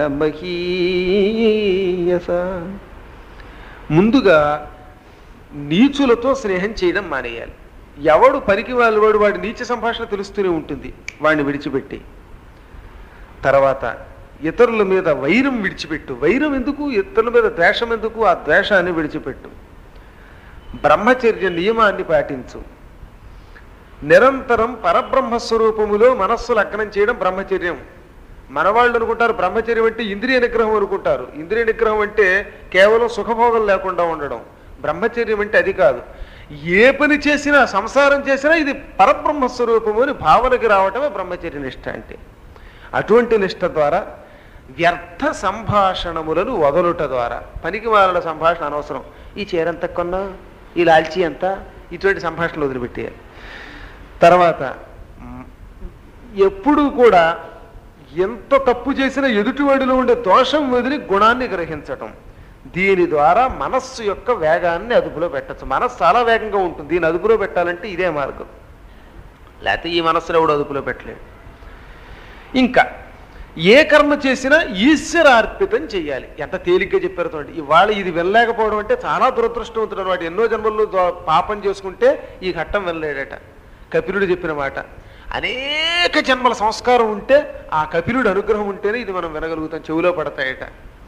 మహీయస ముందుగా నీచులతో స్నేహం చేయడం మానేయాలి ఎవడు పనికి వాళ్ళు వాడు వాడి నీచ సంభాషణ తెలుస్తూనే ఉంటుంది వాడిని విడిచిపెట్టి తర్వాత ఇతరుల మీద వైరం విడిచిపెట్టు వైరం ఎందుకు ఇతరుల మీద ద్వేషం ఎందుకు ఆ ద్వేషాన్ని విడిచిపెట్టు బ్రహ్మచర్య నియమాన్ని పాటించు నిరంతరం పరబ్రహ్మ స్వరూపములో మనస్సు లగ్నం చేయడం బ్రహ్మచర్యం మనవాళ్ళు అనుకుంటారు బ్రహ్మచర్యం అంటే ఇంద్రియ నిగ్రహం అనుకుంటారు ఇంద్రియ నిగ్రహం అంటే కేవలం సుఖభోగం లేకుండా ఉండడం బ్రహ్మచర్యం అంటే అది కాదు ఏ పని చేసినా సంసారం చేసినా ఇది పరబ్రహ్మ స్వరూపము అని భావనకి రావటమే బ్రహ్మచర్య నిష్ట అంటే అటువంటి నిష్ట ద్వారా వ్యర్థ సంభాషణములను వదలుట ద్వారా పనికి మాలిన సంభాషణ అనవసరం ఈ చీర ఎంత కొన్నా ఈ లాల్చీ ఎంత ఇటువంటి సంభాషణలు వదిలిపెట్టేయాలి తర్వాత మ్, ఎప్పుడూ కూడా ఎంత తప్పు చేసినా ఎదుటివాడిలో ఉండే దోషం వదిలి గుణాన్ని గ్రహించటం దీని ద్వారా మనస్సు యొక్క వేగాన్ని అదుపులో పెట్టచ్చు మనస్సు చాలా వేగంగా ఉంటుంది దీన్ని అదుపులో పెట్టాలంటే ఇదే మార్గం లేకపోతే ఈ మనస్సులో కూడా అదుపులో పెట్టలేడు ఇంకా ఏ కర్మ చేసినా ఈశ్వరార్పితం చెయ్యాలి ఎంత తేలిగ్గా చెప్పారు చూడండి ఇవాళ ఇది వెళ్ళలేకపోవడం అంటే చాలా దురదృష్టవంతుడు అనమాట ఎన్నో జన్మల్లో దో- పాపం చేసుకుంటే ఈ ఘట్టం వెళ్ళలేడట కపిలుడు చెప్పిన మాట అనేక జన్మల సంస్కారం ఉంటే ఆ కపిలుడి అనుగ్రహం ఉంటేనే ఇది మనం వినగలుగుతాం చెవిలో పడతాయట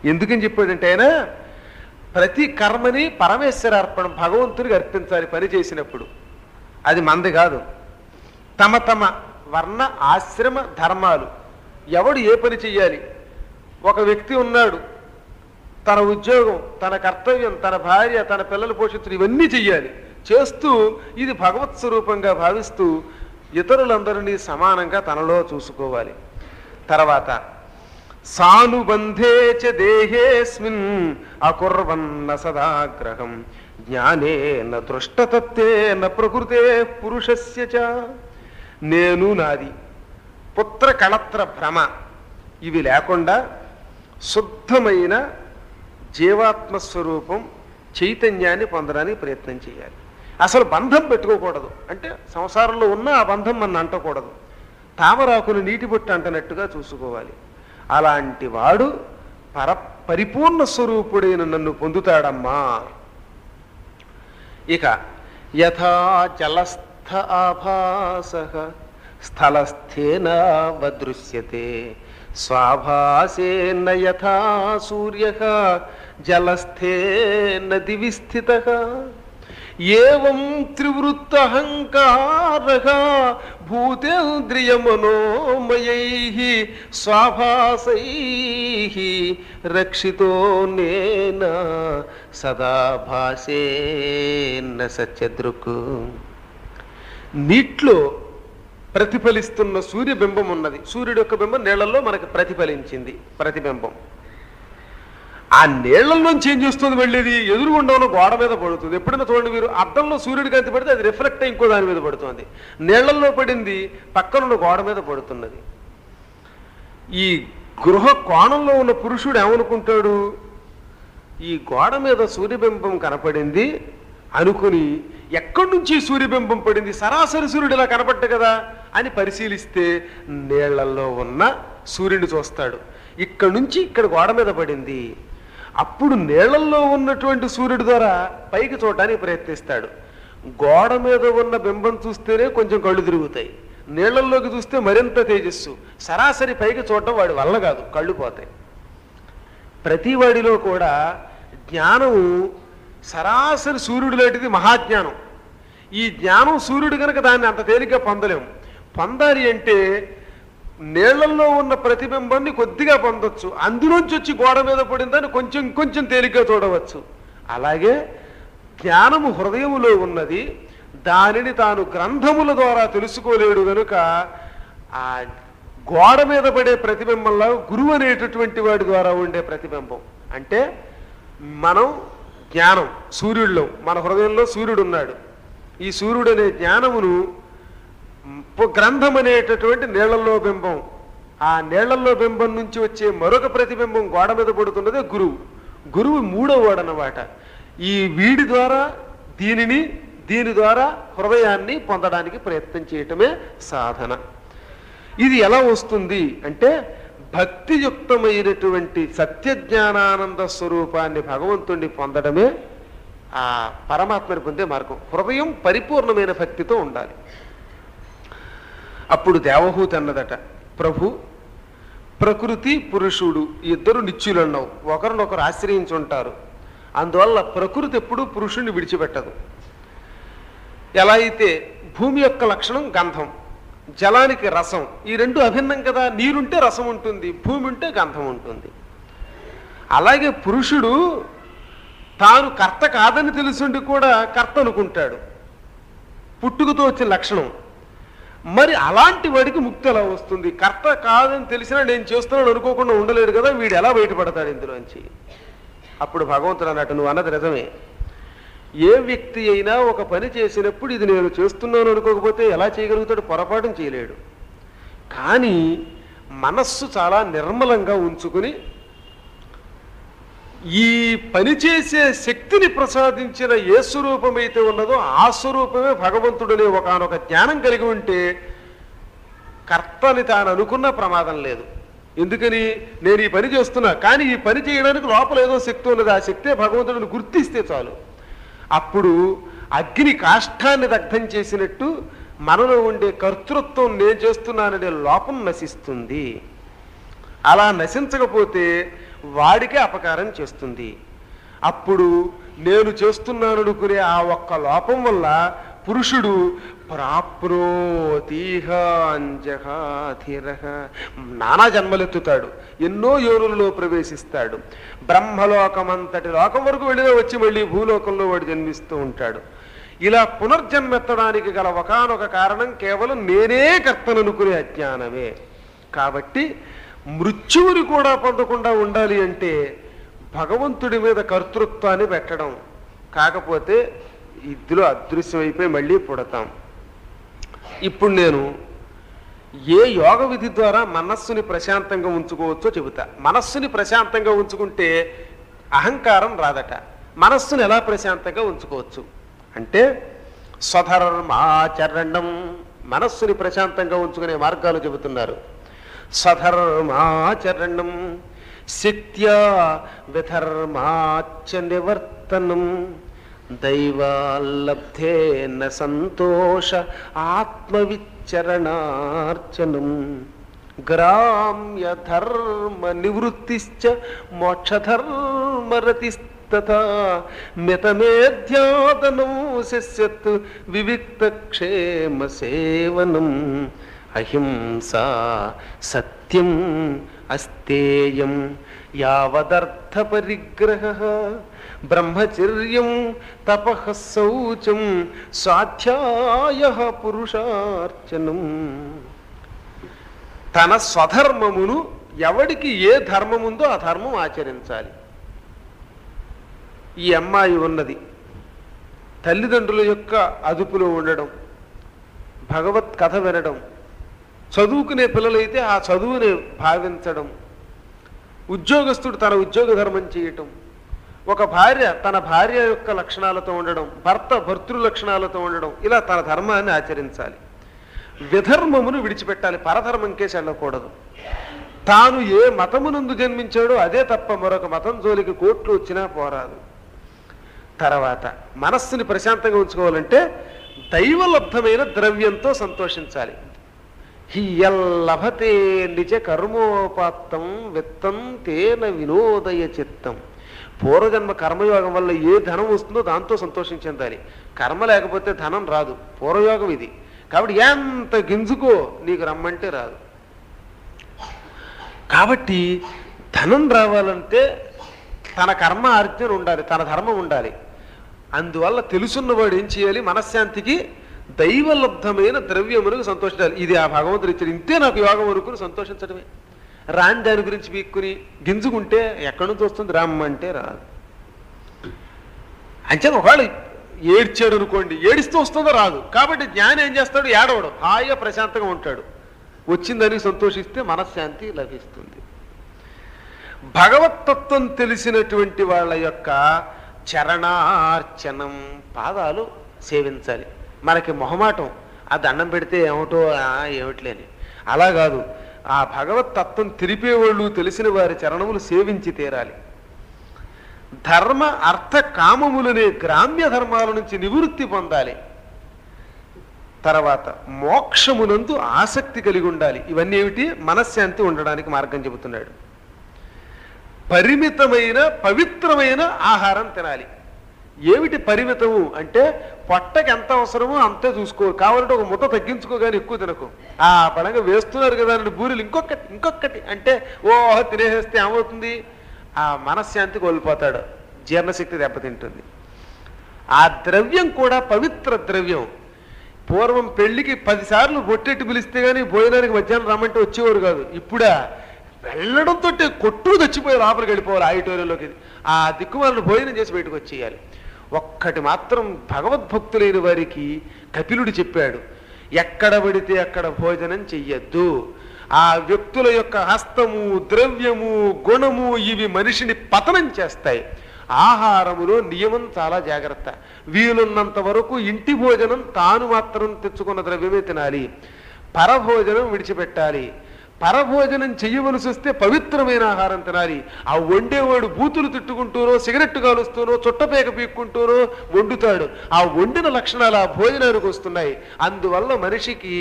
ఎందుకని చెప్పాడంటే ఆయన ప్రతి కర్మని పరమేశ్వరార్పణం భగవంతుడికి అర్పించాలి పని చేసినప్పుడు అది మంది కాదు తమ తమ వర్ణ ఆశ్రమ ధర్మాలు ఎవడు ఏ పని చెయ్యాలి ఒక వ్యక్తి ఉన్నాడు తన ఉద్యోగం తన కర్తవ్యం తన భార్య తన పిల్లలు పోషించడం ఇవన్నీ చెయ్యాలి చేస్తూ ఇది భగవత్ స్వరూపంగా భావిస్తూ ఇతరులందరినీ సమానంగా తనలో చూసుకోవాలి తర్వాత సానుబంధే చ దేహేస్మిన్ అకుర్వన్న సదాగ్రహం జ్ఞానేన దృష్టతత్వేన ప్రకృతే పురుషస్య చ నేను నాది పుత్ర కళత్ర భ్రమ ఇవి లేకుండా శుద్ధమైన జీవాత్మ స్వరూపం చైతన్యాన్ని పొందడానికి ప్రయత్నం చేయాలి అసలు బంధం పెట్టుకోకూడదు అంటే సంసారంలో ఉన్న ఆ బంధం మన అంటకూడదు తామరాకులు నీటి బొట్టు అంటనట్టుగా చూసుకోవాలి అలాంటి వాడు పర పరిపూర్ణ స్వరూపుడైన నన్ను పొందుతాడమ్మా ఇక యథా జలస్థ ఆభాస స్థలస్థేనావదృశ్యతే స్వాభాసేన యథా సూర్య జలస్థేన దివి స్థిత ఏం త్రివృత్తహంకార భూతేంద్రియమనోమయై స్వాభాసై రక్షితో నేన సదా భాసేన సత్యదృక్ నీటిలో ప్రతిఫలిస్తున్న సూర్యబింబం ఉన్నది సూర్యుడి యొక్క బింబం నీళ్లలో మనకి ప్రతిఫలించింది ప్రతిబింబం ఆ నీళ్లలోంచి ఏం చేస్తుంది వెళ్ళేది ఎదురుగుండా ఉన్న గోడ మీద పడుతుంది ఎప్పుడైనా చూడండి మీరు అద్దంలో సూర్యుడి కాంతి పడితే అది రిఫ్లెక్ట్ అయి ఇంకో దాని మీద పడుతుంది నీళ్లలో పడింది పక్కనున్న గోడ మీద పడుతున్నది ఈ గృహ కోణంలో ఉన్న పురుషుడు ఏమనుకుంటాడు ఈ గోడ మీద సూర్యబింబం కనపడింది అనుకుని ఎక్కడి నుంచి ఈ సూర్యబింబం పడింది సరాసరి సూర్యుడు ఇలా కనపడ్డ కదా అని పరిశీలిస్తే నీళ్లలో ఉన్న సూర్యుని చూస్తాడు ఇక్కడ నుంచి ఇక్కడ గోడ మీద పడింది అప్పుడు నీళ్లలో ఉన్నటువంటి సూర్యుడి ద్వారా పైకి చూడటానికి ప్రయత్నిస్తాడు గోడ మీద ఉన్న బింబం చూస్తేనే కొంచెం కళ్ళు తిరుగుతాయి నీళ్లల్లోకి చూస్తే మరింత తేజస్సు సరాసరి పైకి చూడటం వాడి వల్ల కాదు కళ్ళు పోతాయి ప్రతి వాడిలో కూడా జ్ఞానము సరాసరి సూర్యుడు లాంటిది మహాజ్ఞానం ఈ జ్ఞానం సూర్యుడు కనుక దాన్ని అంత తేలిగ్గా పొందలేము పొందాలి అంటే నీళ్లలో ఉన్న ప్రతిబింబాన్ని కొద్దిగా పొందొచ్చు అందులోంచి వచ్చి గోడ మీద పడిందని కొంచెం కొంచెం తేలిగ్గా చూడవచ్చు అలాగే జ్ఞానము హృదయములో ఉన్నది దానిని తాను గ్రంథముల ద్వారా తెలుసుకోలేడు గనుక ఆ గోడ మీద పడే ప్రతిబింబంలో గురువు అనేటటువంటి వాడి ద్వారా ఉండే ప్రతిబింబం అంటే మనం జ్ఞానం సూర్యుడిలో మన హృదయంలో సూర్యుడు ఉన్నాడు ఈ సూర్యుడు అనే జ్ఞానమును పు- గ్రంథం అనేటటువంటి నీళ్లలో బింబం ఆ నీళ్లలో బింబం నుంచి వచ్చే మరొక ప్రతిబింబం గోడ మీద పడుతున్నదే గురువు గురువు మూడో వాడనమాట ఈ వీడి ద్వారా దీనిని దీని ద్వారా హృదయాన్ని పొందడానికి ప్రయత్నం చేయటమే సాధన ఇది ఎలా వస్తుంది అంటే భక్తియుక్తమైనటువంటి సత్యజ్ఞానానంద స్వరూపాన్ని భగవంతుణ్ణి పొందడమే ఆ పరమాత్మని పొందే మార్గం హృదయం పరిపూర్ణమైన భక్తితో ఉండాలి అప్పుడు దేవహూతి అన్నదట ప్రభు ప్రకృతి పురుషుడు ఈ ఇద్దరు నిత్యులన్నావు ఒకరినొకరు ఆశ్రయించుంటారు అందువల్ల ప్రకృతి ఎప్పుడూ పురుషుణ్ణి విడిచిపెట్టదు ఎలా అయితే భూమి యొక్క లక్షణం గంధం జలానికి రసం ఈ రెండు అభిన్నం కదా నీరుంటే రసం ఉంటుంది భూమి ఉంటే గంధం ఉంటుంది అలాగే పురుషుడు తాను కర్త కాదని తెలుసుండి కూడా కర్త అనుకుంటాడు పుట్టుకతో వచ్చిన లక్షణం మరి అలాంటి వాడికి ముక్తి ఎలా వస్తుంది కర్త కాదని తెలిసినా నేను చేస్తున్నాను అనుకోకుండా ఉండలేడు కదా వీడు ఎలా బయటపడతాడు ఇందులోంచి అప్పుడు భగవంతుడు అన్నట్టు నువ్వు అన్నది నిజమే ఏ వ్యక్తి అయినా ఒక పని చేసినప్పుడు ఇది నేను చేస్తున్నాను అనుకోకపోతే ఎలా చేయగలుగుతాడు పొరపాటు చేయలేడు కానీ మనస్సు చాలా నిర్మలంగా ఉంచుకుని ఈ పని చేసే శక్తిని ప్రసాదించిన ఏ స్వరూపమైతే ఉన్నదో ఆ స్వరూపమే భగవంతుడనే ఒకనొక జ్ఞానం కలిగి ఉంటే కర్తని తాను అనుకున్న ప్రమాదం లేదు ఎందుకని నేను ఈ పని చేస్తున్నా కానీ ఈ పని చేయడానికి లోపల ఏదో శక్తి ఉన్నది ఆ శక్తే భగవంతుడిని గుర్తిస్తే చాలు అప్పుడు అగ్ని కాష్టాన్ని దగ్ధం చేసినట్టు మనలో ఉండే కర్తృత్వం నేను చేస్తున్నాననే లోపం నశిస్తుంది అలా నశించకపోతే వాడికే అపకారం చేస్తుంది అప్పుడు నేను చేస్తున్నాను అనుకునే ఆ ఒక్క లోపం వల్ల పురుషుడు ప్రాప్నోతీహాంజహాధిర నానా జన్మలెత్తుతాడు ఎన్నో యోనులలో ప్రవేశిస్తాడు బ్రహ్మలోకమంతటి లోకం వరకు వెళ్ళినా వచ్చి మళ్ళీ భూలోకంలో వాడు జన్మిస్తూ ఉంటాడు ఇలా పునర్జన్మెత్తడానికి గల ఒకానొక కారణం కేవలం నేనే కర్తననుకునే అజ్ఞానమే కాబట్టి మృత్యువుని కూడా పొందకుండా ఉండాలి అంటే భగవంతుడి మీద కర్తృత్వాన్ని పెట్టడం కాకపోతే ఇద్దులో అదృశ్యమైపోయి మళ్ళీ పుడతాం ఇప్పుడు నేను ఏ యోగ విధి ద్వారా మనస్సుని ప్రశాంతంగా ఉంచుకోవచ్చో చెబుతా మనస్సుని ప్రశాంతంగా ఉంచుకుంటే అహంకారం రాదట మనస్సుని ఎలా ప్రశాంతంగా ఉంచుకోవచ్చు అంటే స్వధర్మాచరణం మనస్సుని ప్రశాంతంగా ఉంచుకునే మార్గాలు చెబుతున్నారు స్వధర్మాచరణం శక్త్యా విధర్మాచ నివర్తనం దైవాల్లబ్ధేన సంతోష ఆత్మవిచరణార్చనం గ్రామ్య ధర్మ నివృత్తిశ్చ మోక్షధర్మరతిస్తథా మితమేధ్యాదనం శిష్యత్ వివిక్తక్షేమ సేవనం అహింసా సత్యం అస్తేయం యావదర్థ పరిగ్రహ బ్రహ్మచర్యం తపః శౌచం స్వాధ్యాయ పురుషార్చనం తన స్వధర్మమును ఎవడికి ఏ ధర్మం ఉందో ఆ ధర్మం ఆచరించాలి ఈ అమ్మాయి ఉన్నది తల్లిదండ్రుల యొక్క అదుపులో ఉండడం భగవత్ కథ వినడం చదువుకునే పిల్లలైతే ఆ చదువుని భావించడం ఉద్యోగస్తుడు తన ఉద్యోగ ధర్మం చేయటం ఒక భార్య తన భార్య యొక్క లక్షణాలతో ఉండడం భర్త భర్తృ లక్షణాలతో ఉండడం ఇలా తన ధర్మాన్ని ఆచరించాలి విధర్మమును విడిచిపెట్టాలి పరధర్మం కేసి వెళ్ళకూడదు తాను ఏ మతమునందు జన్మించాడో అదే తప్ప మరొక మతం జోలికి కోట్లు వచ్చినా పోరాదు తర్వాత మనస్సుని ప్రశాంతంగా ఉంచుకోవాలంటే దైవలబ్ధమైన ద్రవ్యంతో సంతోషించాలి హియల్లభతే నిజ కర్మోపాత్తం విత్తం తేన వినోదయ చిత్తం పూర్వజన్మ కర్మయోగం వల్ల ఏ ధనం వస్తుందో దాంతో సంతోషం చెందాలి కర్మ లేకపోతే ధనం రాదు పూర్వయోగం ఇది కాబట్టి ఎంత గింజుకో నీకు రమ్మంటే రాదు కాబట్టి ధనం రావాలంటే తన కర్మ ఆర్జన ఉండాలి తన ధర్మం ఉండాలి అందువల్ల తెలుసున్నవాడు ఏం చేయాలి మనశ్శాంతికి దైవలబ్ధమైన ద్రవ్యములకు సంతోషించాలి ఇది ఆ భగవంతుడు ఇచ్చాడు ఇంతే నాకు యోగం వరకు సంతోషించడమే రాని దాని గురించి పీక్కుని గింజుకుంటే ఎక్కడి నుంచి వస్తుంది రమ్మంటే రాదు అంతే ఒకవేళ ఏడ్చాడు అనుకోండి ఏడిస్తూ వస్తుందో రాదు కాబట్టి జ్ఞానం ఏం చేస్తాడు ఏడవడు హాయిగా ప్రశాంతంగా ఉంటాడు వచ్చిందని సంతోషిస్తే మనశ్శాంతి లభిస్తుంది భగవతత్వం తెలిసినటువంటి వాళ్ళ యొక్క చరణార్చనం పాదాలు సేవించాలి మనకి మొహమాటం ఆ దండం పెడితే ఏమిటో ఆ, ఏమిట్లేని అలా కాదు ఆ భగవత్ తత్వం తెలిపేవాళ్ళు తెలిసిన వారి చరణములు సేవించి తీరాలి ధర్మ అర్థ కామములనే గ్రామ్య ధర్మాల నుంచి నివృత్తి పొందాలి తర్వాత మోక్షమునందు ఆసక్తి కలిగి ఉండాలి ఇవన్నీ ఏమిటి మనశ్శాంతి ఉండడానికి మార్గం చెబుతున్నాడు పరిమితమైన పవిత్రమైన ఆహారం తినాలి ఏమిటి పరిమితము అంటే పొట్టకి ఎంత అవసరమో అంతే చూసుకో కావాలంటే ఒక ముద్ద తగ్గించుకో కానీ ఎక్కువ తినకు ఆ పడంగా వేస్తున్నారు కదా అని బూరెలు ఇంకొకటి ఇంకొకటి అంటే ఓ తినేసేస్తే ఏమవుతుంది ఆ మనశ్శాంతి కోల్పోతాడు జీర్ణశక్తి దెబ్బతింటుంది ఆ ద్రవ్యం కూడా పవిత్ర ద్రవ్యం పూర్వం పెళ్లికి పదిసార్లు బొట్టెట్టు పిలిస్తే కానీ భోజనానికి మధ్యాహ్నం రమ్మంటే వచ్చేవారు కాదు ఇప్పుడా వెళ్ళడంతో కొట్టు తెచ్చిపోయి లోపలికి వెళ్ళిపోవాలి ఆడిటోరియంలోకి ఆ దిక్కుమాలను భోజనం చేసి బయటకు వచ్చేయాలి ఒక్కటి మాత్రం భగవద్భక్తులైన వారికి కపిలుడు చెప్పాడు ఎక్కడ పడితే అక్కడ భోజనం చెయ్యొద్దు ఆ వ్యక్తుల యొక్క హస్తము ద్రవ్యము గుణము ఇవి మనిషిని పతనం చేస్తాయి ఆహారములో నియమం చాలా జాగ్రత్త వీలున్నంత వరకు ఇంటి భోజనం తాను మాత్రం తెచ్చుకున్న ద్రవ్యమే తినాలి పరభోజనం విడిచిపెట్టాలి పరభోజనం చెయ్యవలసి వస్తే పవిత్రమైన ఆహారం తినాలి ఆ వండేవాడు బూతులు తిట్టుకుంటూనో సిగరెట్ కాలుస్తూనో చుట్టపేక పీక్కుంటూనో వండుతాడు ఆ వండిన లక్షణాలు ఆ భోజనానికి వస్తున్నాయి అందువల్ల మనిషికి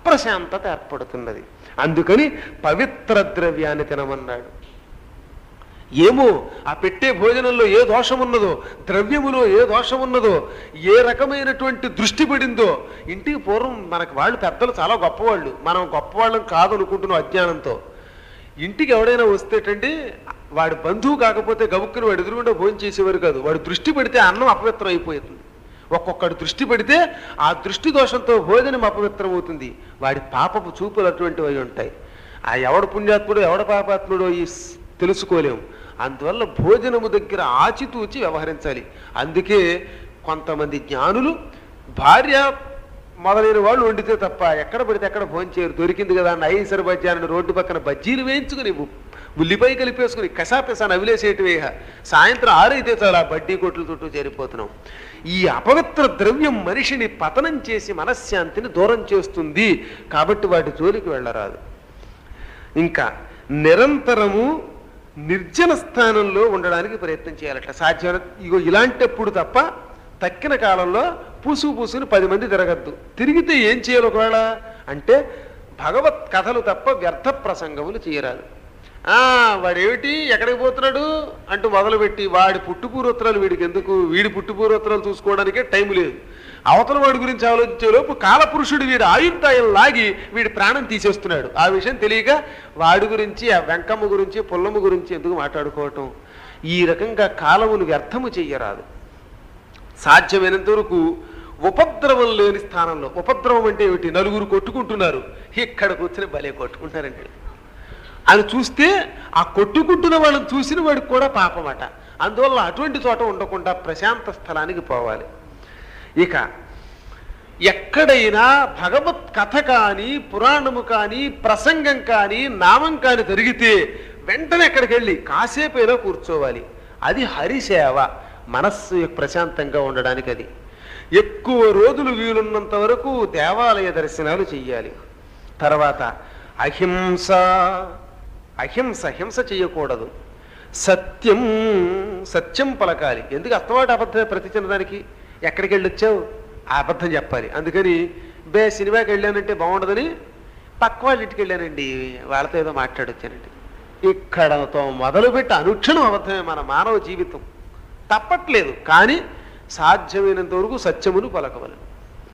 అప్రశాంతత ఏర్పడుతున్నది అందుకని పవిత్ర ద్రవ్యాన్ని తినమన్నాడు ఏమో ఆ పెట్టే భోజనంలో ఏ దోషం ఉన్నదో ద్రవ్యములో ఏ దోషం ఉన్నదో ఏ రకమైనటువంటి దృష్టి పడిందో ఇంటికి పూర్వం మనకు వాళ్ళు పెద్దలు చాలా గొప్పవాళ్ళు మనం గొప్పవాళ్ళం కాదు అనుకుంటున్నాం అజ్ఞానంతో ఇంటికి ఎవడైనా వస్తేటండి వాడి బంధువు కాకపోతే గబుక్కుని వాడు ఎదురుగుండా భోజనం చేసేవారు కాదు వాడు దృష్టి పడితే అన్నం అపవిత్రం అయిపోతుంది ఒక్కొక్కడు దృష్టి పడితే ఆ దృష్టి దోషంతో భోజనం అపవిత్రం అవుతుంది వాడి పాపపు చూపులు అటువంటివి అయి ఉంటాయి ఆ ఎవడు పుణ్యాత్ముడు ఎవడ పాపాత్ముడో ఈ స్- తెలుసుకోలేము అందువల్ల భోజనము దగ్గర ఆచితూచి వ్యవహరించాలి అందుకే కొంతమంది జ్ఞానులు భార్య మొదలైన వాళ్ళు వండితే తప్ప ఎక్కడ పడితే ఎక్కడ భోంచేయరు దొరికింది కదా అని ఐసరి బజ్జాన్ని రోడ్డు పక్కన బజ్జీలు వేయించుకుని ఉ- ఉల్లిపాయ కలిపేసుకుని కసాపిసా నవిలేసేటివే సాయంత్రం ఆరైతే చాలా బడ్డీ కొట్లు చుట్టూ చేరిపోతున్నాం ఈ అపవిత్ర ద్రవ్యం మనిషిని పతనం చేసి మనశ్శాంతిని దూరం చేస్తుంది కాబట్టి వాటి జోలికి వెళ్ళరాదు ఇంకా నిరంతరము నిర్జన స్థానంలో ఉండడానికి ప్రయత్నం చేయాలట సాధ్యం ఇగో ఇలాంటప్పుడు తప్ప తక్కిన కాలంలో పూసు పూసుని పది మంది తిరగద్దు తిరిగితే ఏం చేయాలి ఒకవేళ అంటే భగవత్ కథలు తప్ప వ్యర్థ ప్రసంగములు చేయరాదు ఆ వాడేమిటి ఎక్కడికి పోతున్నాడు అంటూ మొదలుపెట్టి వాడి పుట్టుపూర్వోత్తరాలు వీడికి ఎందుకు వీడి పుట్టుపూర్వోత్తరాలు చూసుకోవడానికే టైం లేదు అవతల వాడి గురించి ఆలోచించే లోపు కాలపురుషుడు వీడి ఆయుర్దాయం లాగి వీడి ప్రాణం తీసేస్తున్నాడు ఆ విషయం తెలియక వాడి గురించి ఆ వెంకమ్మ గురించి పుల్లమ్మ గురించి ఎందుకు మాట్లాడుకోవటం ఈ రకంగా కాలమును వ్యర్థము చెయ్యరాదు సాధ్యమైనంత వరకు ఉపద్రవం లేని స్థానంలో ఉపద్రవం అంటే ఏమిటి నలుగురు కొట్టుకుంటున్నారు ఇక్కడ కూర్చుని భలే కొట్టుకుంటారండి అని చూస్తే ఆ కొట్టుకుంటున్న వాళ్ళని చూసిన వాడికి కూడా పాపమట అందువల్ల అటువంటి చోట ఉండకుండా ప్రశాంత స్థలానికి పోవాలి ఇక ఎక్కడైనా భగవత్ కథ కానీ పురాణము కానీ ప్రసంగం కానీ నామం కానీ జరిగితే వెంటనే ఎక్కడికి వెళ్ళి కాసేపైనా కూర్చోవాలి అది హరిసేవ మనస్సు ప్రశాంతంగా ఉండడానికి అది ఎక్కువ రోజులు వీలున్నంత వరకు దేవాలయ దర్శనాలు చెయ్యాలి తర్వాత అహింస అహింస హింస చేయకూడదు సత్యం సత్యం పలకాలి ఎందుకు అత్తవాట అబద్ధం ప్రతి చిన్నదానికి ఎక్కడికి వెళ్ళి వచ్చావు ఆ అబద్ధం చెప్పాలి అందుకని బే సినిమాకి వెళ్ళానంటే బాగుండదని పక్క వాళ్ళ ఇంటికి వెళ్ళానండి వాళ్ళతో ఏదో మాట్లాడొచ్చానండి ఇక్కడతో మొదలుపెట్టి అనుక్షణం అబద్ధమే మన మానవ జీవితం తప్పట్లేదు కానీ సాధ్యమైనంత వరకు సత్యమును పలకవలను